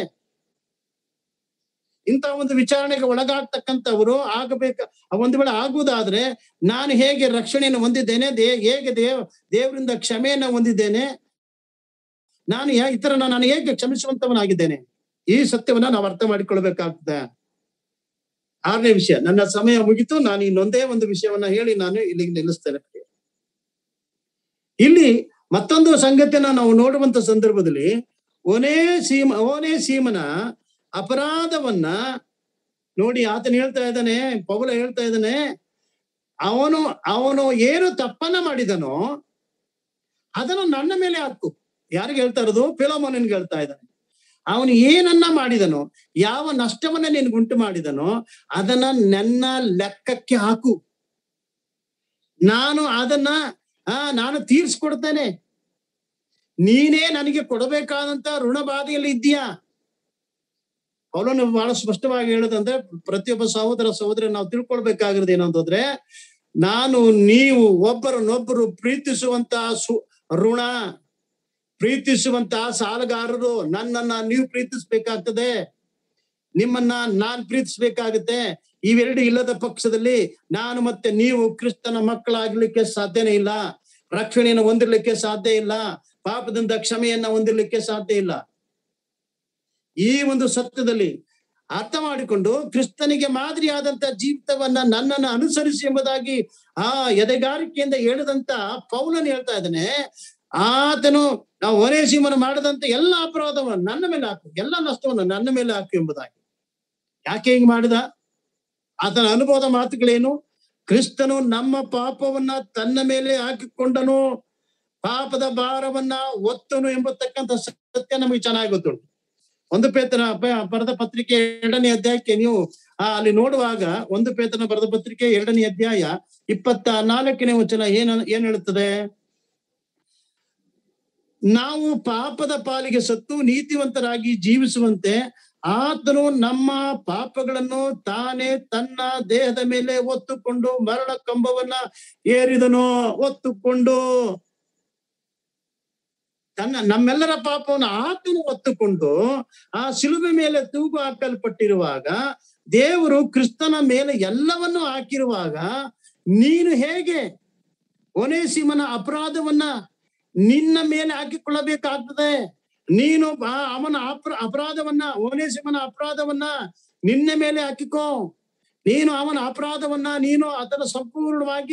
ಇಂಥ ಒಂದು ವಿಚಾರಣೆಗೆ ಒಳಗಾಗ್ತಕ್ಕಂಥವ್ರು ಆಗಬೇಕ ಒಂದು ವೇಳೆ ಆಗುವುದಾದ್ರೆ ನಾನು ಹೇಗೆ ರಕ್ಷಣೆಯನ್ನು ಹೊಂದಿದ್ದೇನೆ ದೇ ಹೇಗೆ ದೇವ್ ದೇವರಿಂದ ಕ್ಷಮೆಯನ್ನ ಹೊಂದಿದ್ದೇನೆ ನಾನು ಇತರನ ನಾನು ಹೇಗೆ ಕ್ಷಮಿಸುವಂತವನಾಗಿದ್ದೇನೆ ಈ ಸತ್ಯವನ್ನ ನಾವು ಅರ್ಥ ಮಾಡಿಕೊಳ್ಬೇಕಾಗ್ತದೆ ಆರನೇ ವಿಷಯ ನನ್ನ ಸಮಯ ಮುಗಿತು ನಾನು ಇನ್ನೊಂದೇ ಒಂದು ವಿಷಯವನ್ನ ಹೇಳಿ ನಾನು ಇಲ್ಲಿಗೆ ನಿಲ್ಲಿಸ್ತೇನೆ ಇಲ್ಲಿ ಮತ್ತೊಂದು ಸಂಗತಿಯನ್ನ ನಾವು ನೋಡುವಂತ ಸಂದರ್ಭದಲ್ಲಿ ಓನೇ ಸೀಮ ಓನೇ ಸೀಮನ ಅಪರಾಧವನ್ನ ನೋಡಿ ಆತನ ಹೇಳ್ತಾ ಇದ್ದಾನೆ ಪೌಲ ಹೇಳ್ತಾ ಇದ್ದಾನೆ ಅವನು ಅವನು ಏನು ತಪ್ಪನ್ನ ಮಾಡಿದನೋ ಅದನ್ನು ನನ್ನ ಮೇಲೆ ಹಾಕು ಯಾರಿಗೆ ಹೇಳ್ತಾ ಇರೋದು ಫಿಲೋಮೋನಿನ್ಗೆ ಹೇಳ್ತಾ ಇದ್ದಾನೆ ಅವನು ಏನನ್ನ ಮಾಡಿದನೋ ಯಾವ ನಷ್ಟವನ್ನ ನಿನ್ಗುಂಟು ಮಾಡಿದನೋ ಅದನ್ನ ನನ್ನ ಲೆಕ್ಕಕ್ಕೆ ಹಾಕು ನಾನು ಅದನ್ನ ಆ ನಾನು ತೀರ್ಸ್ಕೊಡ್ತೇನೆ ನೀನೇ ನನಗೆ ಕೊಡಬೇಕಾದಂತ ಋಣ ಬಾಧೆಯಲ್ಲಿ ಇದ್ದೀಯಾ ಅವಳನ್ನು ಬಹಳ ಸ್ಪಷ್ಟವಾಗಿ ಹೇಳೋದಂದ್ರೆ ಪ್ರತಿಯೊಬ್ಬ ಸಹೋದರ ಸಹೋದರಿ ನಾವು ತಿಳ್ಕೊಳ್ಬೇಕಾಗಿರೋದು ಏನಂತಂದ್ರೆ ನಾನು ನೀವು ಒಬ್ಬರನ್ನೊಬ್ಬರು ಪ್ರೀತಿಸುವಂತಹ ಸು ಋಣ ಪ್ರೀತಿಸುವಂತಹ ಸಾಲಗಾರರು ನನ್ನನ್ನ ನೀವು ಪ್ರೀತಿಸ್ಬೇಕಾಗ್ತದೆ ನಿಮ್ಮನ್ನ ನಾನ್ ಪ್ರೀತಿಸ್ಬೇಕಾಗುತ್ತೆ ಇವೆರಡು ಇಲ್ಲದ ಪಕ್ಷದಲ್ಲಿ ನಾನು ಮತ್ತೆ ನೀವು ಕ್ರಿಸ್ತನ ಮಕ್ಕಳಾಗ್ಲಿಕ್ಕೆ ಸಾಧ್ಯನೇ ಇಲ್ಲ ರಕ್ಷಣೆಯನ್ನು ಹೊಂದಿರ್ಲಿಕ್ಕೆ ಸಾಧ್ಯ ಇಲ್ಲ ಪಾಪದಿಂದ ಕ್ಷಮೆಯನ್ನ ಹೊಂದಿರ್ಲಿಕ್ಕೆ ಸಾಧ್ಯ ಇಲ್ಲ ಈ ಒಂದು ಸತ್ಯದಲ್ಲಿ ಅರ್ಥ ಮಾಡಿಕೊಂಡು ಕ್ರಿಸ್ತನಿಗೆ ಮಾದರಿಯಾದಂತ ಜೀವಿತವನ್ನ ನನ್ನನ್ನು ಅನುಸರಿಸಿ ಎಂಬುದಾಗಿ ಆ ಎದೆಗಾರಿಕೆಯಿಂದ ಹೇಳಿದಂತ ಪೌಲನ್ ಹೇಳ್ತಾ ಇದ್ದಾನೆ ಆತನು ನಾವು ಒರೇಸೀಮನು ಮಾಡದಂತ ಎಲ್ಲ ಅಪರಾಧವನ್ನು ನನ್ನ ಮೇಲೆ ಹಾಕು ಎಲ್ಲ ನಷ್ಟವನ್ನು ನನ್ನ ಮೇಲೆ ಹಾಕು ಎಂಬುದಾಗಿ ಯಾಕೆ ಹಿಂಗ್ ಮಾಡಿದ ಆತನ ಅನುಭವದ ಮಾತುಗಳೇನು ಕ್ರಿಸ್ತನು ನಮ್ಮ ಪಾಪವನ್ನ ತನ್ನ ಮೇಲೆ ಹಾಕಿಕೊಂಡನು ಪಾಪದ ಭಾರವನ್ನ ಒತ್ತನು ಎಂಬತಕ್ಕಂಥ ಸತ್ಯ ನಮಗೆ ಚೆನ್ನಾಗಿ ಗೊತ್ತುಂಟು ಒಂದು ಪೇತನ ಬರೆದ ಪತ್ರಿಕೆ ಎರಡನೇ ಅಧ್ಯಾಯಕ್ಕೆ ನೀವು ಆ ಅಲ್ಲಿ ನೋಡುವಾಗ ಒಂದು ಪೇತನ ಬರೆದ ಪತ್ರಿಕೆ ಎರಡನೇ ಅಧ್ಯಾಯ ಇಪ್ಪತ್ತ ನಾಲ್ಕನೇ ವಚನ ಏನ ಏನ್ ಹೇಳುತ್ತದೆ ನಾವು ಪಾಪದ ಪಾಲಿಗೆ ಸತ್ತು ನೀತಿವಂತರಾಗಿ ಜೀವಿಸುವಂತೆ ಆತನು ನಮ್ಮ ಪಾಪಗಳನ್ನು ತಾನೇ ತನ್ನ ದೇಹದ ಮೇಲೆ ಒತ್ತುಕೊಂಡು ಮರಣ ಕಂಬವನ್ನ ಏರಿದನು ಒತ್ತುಕೊಂಡು ತನ್ನ ನಮ್ಮೆಲ್ಲರ ಪಾಪವನ್ನು ಆತನು ಒತ್ತುಕೊಂಡು ಆ ಶಿಲುಬೆ ಮೇಲೆ ತೂಗು ಹಾಕಲ್ಪಟ್ಟಿರುವಾಗ ದೇವರು ಕ್ರಿಸ್ತನ ಮೇಲೆ ಎಲ್ಲವನ್ನು ಹಾಕಿರುವಾಗ ನೀನು ಹೇಗೆ ಒನೇಸಿಮನ ಅಪರಾಧವನ್ನ ನಿನ್ನ ಮೇಲೆ ಹಾಕಿಕೊಳ್ಳಬೇಕಾಗ್ತದೆ ನೀನು ಅವನ ಅಪ್ರ ಅಪರಾಧವನ್ನ ಓನೇಸಿಮನ ಅಪರಾಧವನ್ನ ನಿನ್ನ ಮೇಲೆ ಹಾಕಿಕೋ ನೀನು ಅವನ ಅಪರಾಧವನ್ನ ನೀನು ಅದನ್ನು ಸಂಪೂರ್ಣವಾಗಿ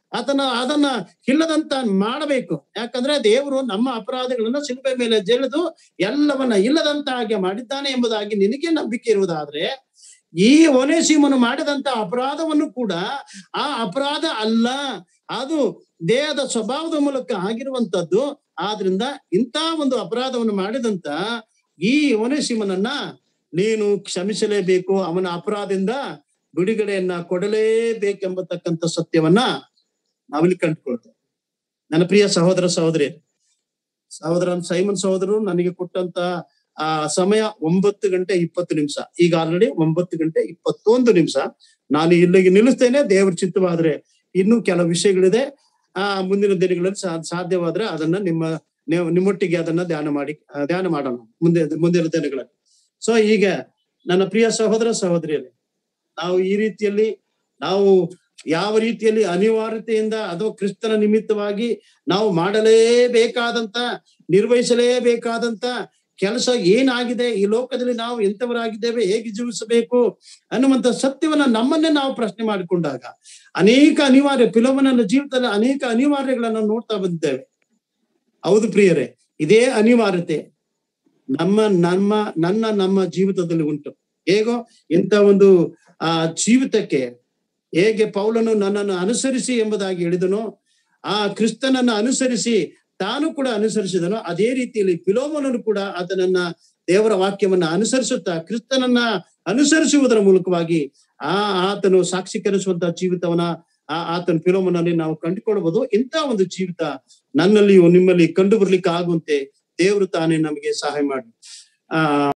ಅದನ್ನ ಅದನ್ನ ಇಲ್ಲದಂತ ಮಾಡಬೇಕು ಯಾಕಂದ್ರೆ ದೇವರು ನಮ್ಮ ಅಪರಾಧಗಳನ್ನ ಶಿಲ್ಪೆ ಮೇಲೆ ಜೆಳೆದು ಎಲ್ಲವನ್ನ ಇಲ್ಲದಂತ ಹಾಗೆ ಮಾಡಿದ್ದಾನೆ ಎಂಬುದಾಗಿ ನಿನಗೆ ನಂಬಿಕೆ ಇರುವುದಾದ್ರೆ ಈ ಒನೇಸಿಮನು ಮಾಡಿದಂತ ಅಪರಾಧವನ್ನು ಕೂಡ ಆ ಅಪರಾಧ ಅಲ್ಲ ಅದು ದೇಹದ ಸ್ವಭಾವದ ಮೂಲಕ ಆಗಿರುವಂತದ್ದು ಆದ್ರಿಂದ ಇಂಥ ಒಂದು ಅಪರಾಧವನ್ನು ಮಾಡಿದಂತ ಈ ಒನೇಸಿಮನನ್ನ ನೀನು ಕ್ಷಮಿಸಲೇಬೇಕು ಅವನ ಅಪರಾಧದಿಂದ ಬಿಡುಗಡೆಯನ್ನ ಕೊಡಲೇಬೇಕೆಂಬತಕ್ಕಂಥ ಸತ್ಯವನ್ನ ನಾವಿಲ್ಲಿ ಕಂಡುಕೊಳ್ತೇವೆ ನನ್ನ ಪ್ರಿಯ ಸಹೋದರ ಸಹೋದರಿ ಸಹೋದರ ಸೈಮನ್ ಸಹೋದರರು ನನಗೆ ಕೊಟ್ಟಂತ ಆ ಸಮಯ ಒಂಬತ್ತು ಗಂಟೆ ಇಪ್ಪತ್ತು ನಿಮಿಷ ಈಗ ಆಲ್ರೆಡಿ ಒಂಬತ್ತು ಗಂಟೆ ಇಪ್ಪತ್ತೊಂದು ನಿಮಿಷ ನಾನು ಇಲ್ಲಿಗೆ ನಿಲ್ಲಿಸ್ತೇನೆ ದೇವರ ಚಿತ್ತವಾದ್ರೆ ಇನ್ನೂ ಕೆಲವು ವಿಷಯಗಳಿದೆ ಆ ಮುಂದಿನ ದಿನಗಳಲ್ಲಿ ಸಾ- ಸಾಧ್ಯವಾದ್ರೆ ಅದನ್ನ ನಿಮ್ಮ ನೀವು ನಿಮ್ಮೊಟ್ಟಿಗೆ ಅದನ್ನ ಧ್ಯಾನ ಮಾಡಿ ಆ, ಧ್ಯಾನ ಮಾಡೋಣ ಮುಂದೆ ಮುಂದಿನ ದಿನಗಳಲ್ಲಿ ಸೊ ಈಗ ನನ್ನ ಪ್ರಿಯ ಸಹೋದರ ಸಹೋದರಿಯಲ್ಲಿ ನಾವು ಈ ರೀತಿಯಲ್ಲಿ ನಾವು ಯಾವ ರೀತಿಯಲ್ಲಿ ಅನಿವಾರ್ಯತೆಯಿಂದ ಅಥವಾ ಕ್ರಿಸ್ತನ ನಿಮಿತ್ತವಾಗಿ ನಾವು ಮಾಡಲೇಬೇಕಾದಂತ ನಿರ್ವಹಿಸಲೇಬೇಕಾದಂತ ಕೆಲಸ ಏನಾಗಿದೆ ಈ ಲೋಕದಲ್ಲಿ ನಾವು ಎಂತವರಾಗಿದ್ದೇವೆ ಹೇಗೆ ಜೀವಿಸಬೇಕು ಅನ್ನುವಂತ ಸತ್ಯವನ್ನ ನಮ್ಮನ್ನೇ ನಾವು ಪ್ರಶ್ನೆ ಮಾಡಿಕೊಂಡಾಗ ಅನೇಕ ಅನಿವಾರ್ಯ ಪಿಲೋಮನ ಜೀವಿತದಲ್ಲಿ ಅನೇಕ ಅನಿವಾರ್ಯಗಳನ್ನ ನೋಡ್ತಾ ಬಂದಿದ್ದೇವೆ ಹೌದು ಪ್ರಿಯರೇ ಇದೇ ಅನಿವಾರ್ಯತೆ ನಮ್ಮ ನಮ್ಮ ನನ್ನ ನಮ್ಮ ಜೀವಿತದಲ್ಲಿ ಉಂಟು ಹೇಗೋ ಇಂಥ ಒಂದು ಆ ಜೀವಿತಕ್ಕೆ ಹೇಗೆ ಪೌಲನು ನನ್ನನ್ನು ಅನುಸರಿಸಿ ಎಂಬುದಾಗಿ ಹೇಳಿದನೋ ಆ ಕ್ರಿಸ್ತನನ್ನ ಅನುಸರಿಸಿ ತಾನು ಕೂಡ ಅನುಸರಿಸಿದನು ಅದೇ ರೀತಿಯಲ್ಲಿ ಪಿಲೋಮನನು ಕೂಡ ಆತನನ್ನ ದೇವರ ವಾಕ್ಯವನ್ನ ಅನುಸರಿಸುತ್ತಾ ಕ್ರಿಸ್ತನನ್ನ ಅನುಸರಿಸುವುದರ ಮೂಲಕವಾಗಿ ಆ ಆತನು ಸಾಕ್ಷೀಕರಿಸುವಂತಹ ಜೀವಿತವನ್ನ ಆ ಆತನ ಪಿಲೋಮನಲ್ಲಿ ನಾವು ಕಂಡುಕೊಳ್ಳಬಹುದು ಇಂಥ ಒಂದು ಜೀವಿತ ನನ್ನಲ್ಲಿಯೂ ನಿಮ್ಮಲ್ಲಿ ಕಂಡು ಬರ್ಲಿಕ್ಕೆ ಆಗುವಂತೆ ದೇವರು ತಾನೇ ನಮಗೆ ಸಹಾಯ ಮಾಡಿ ಆ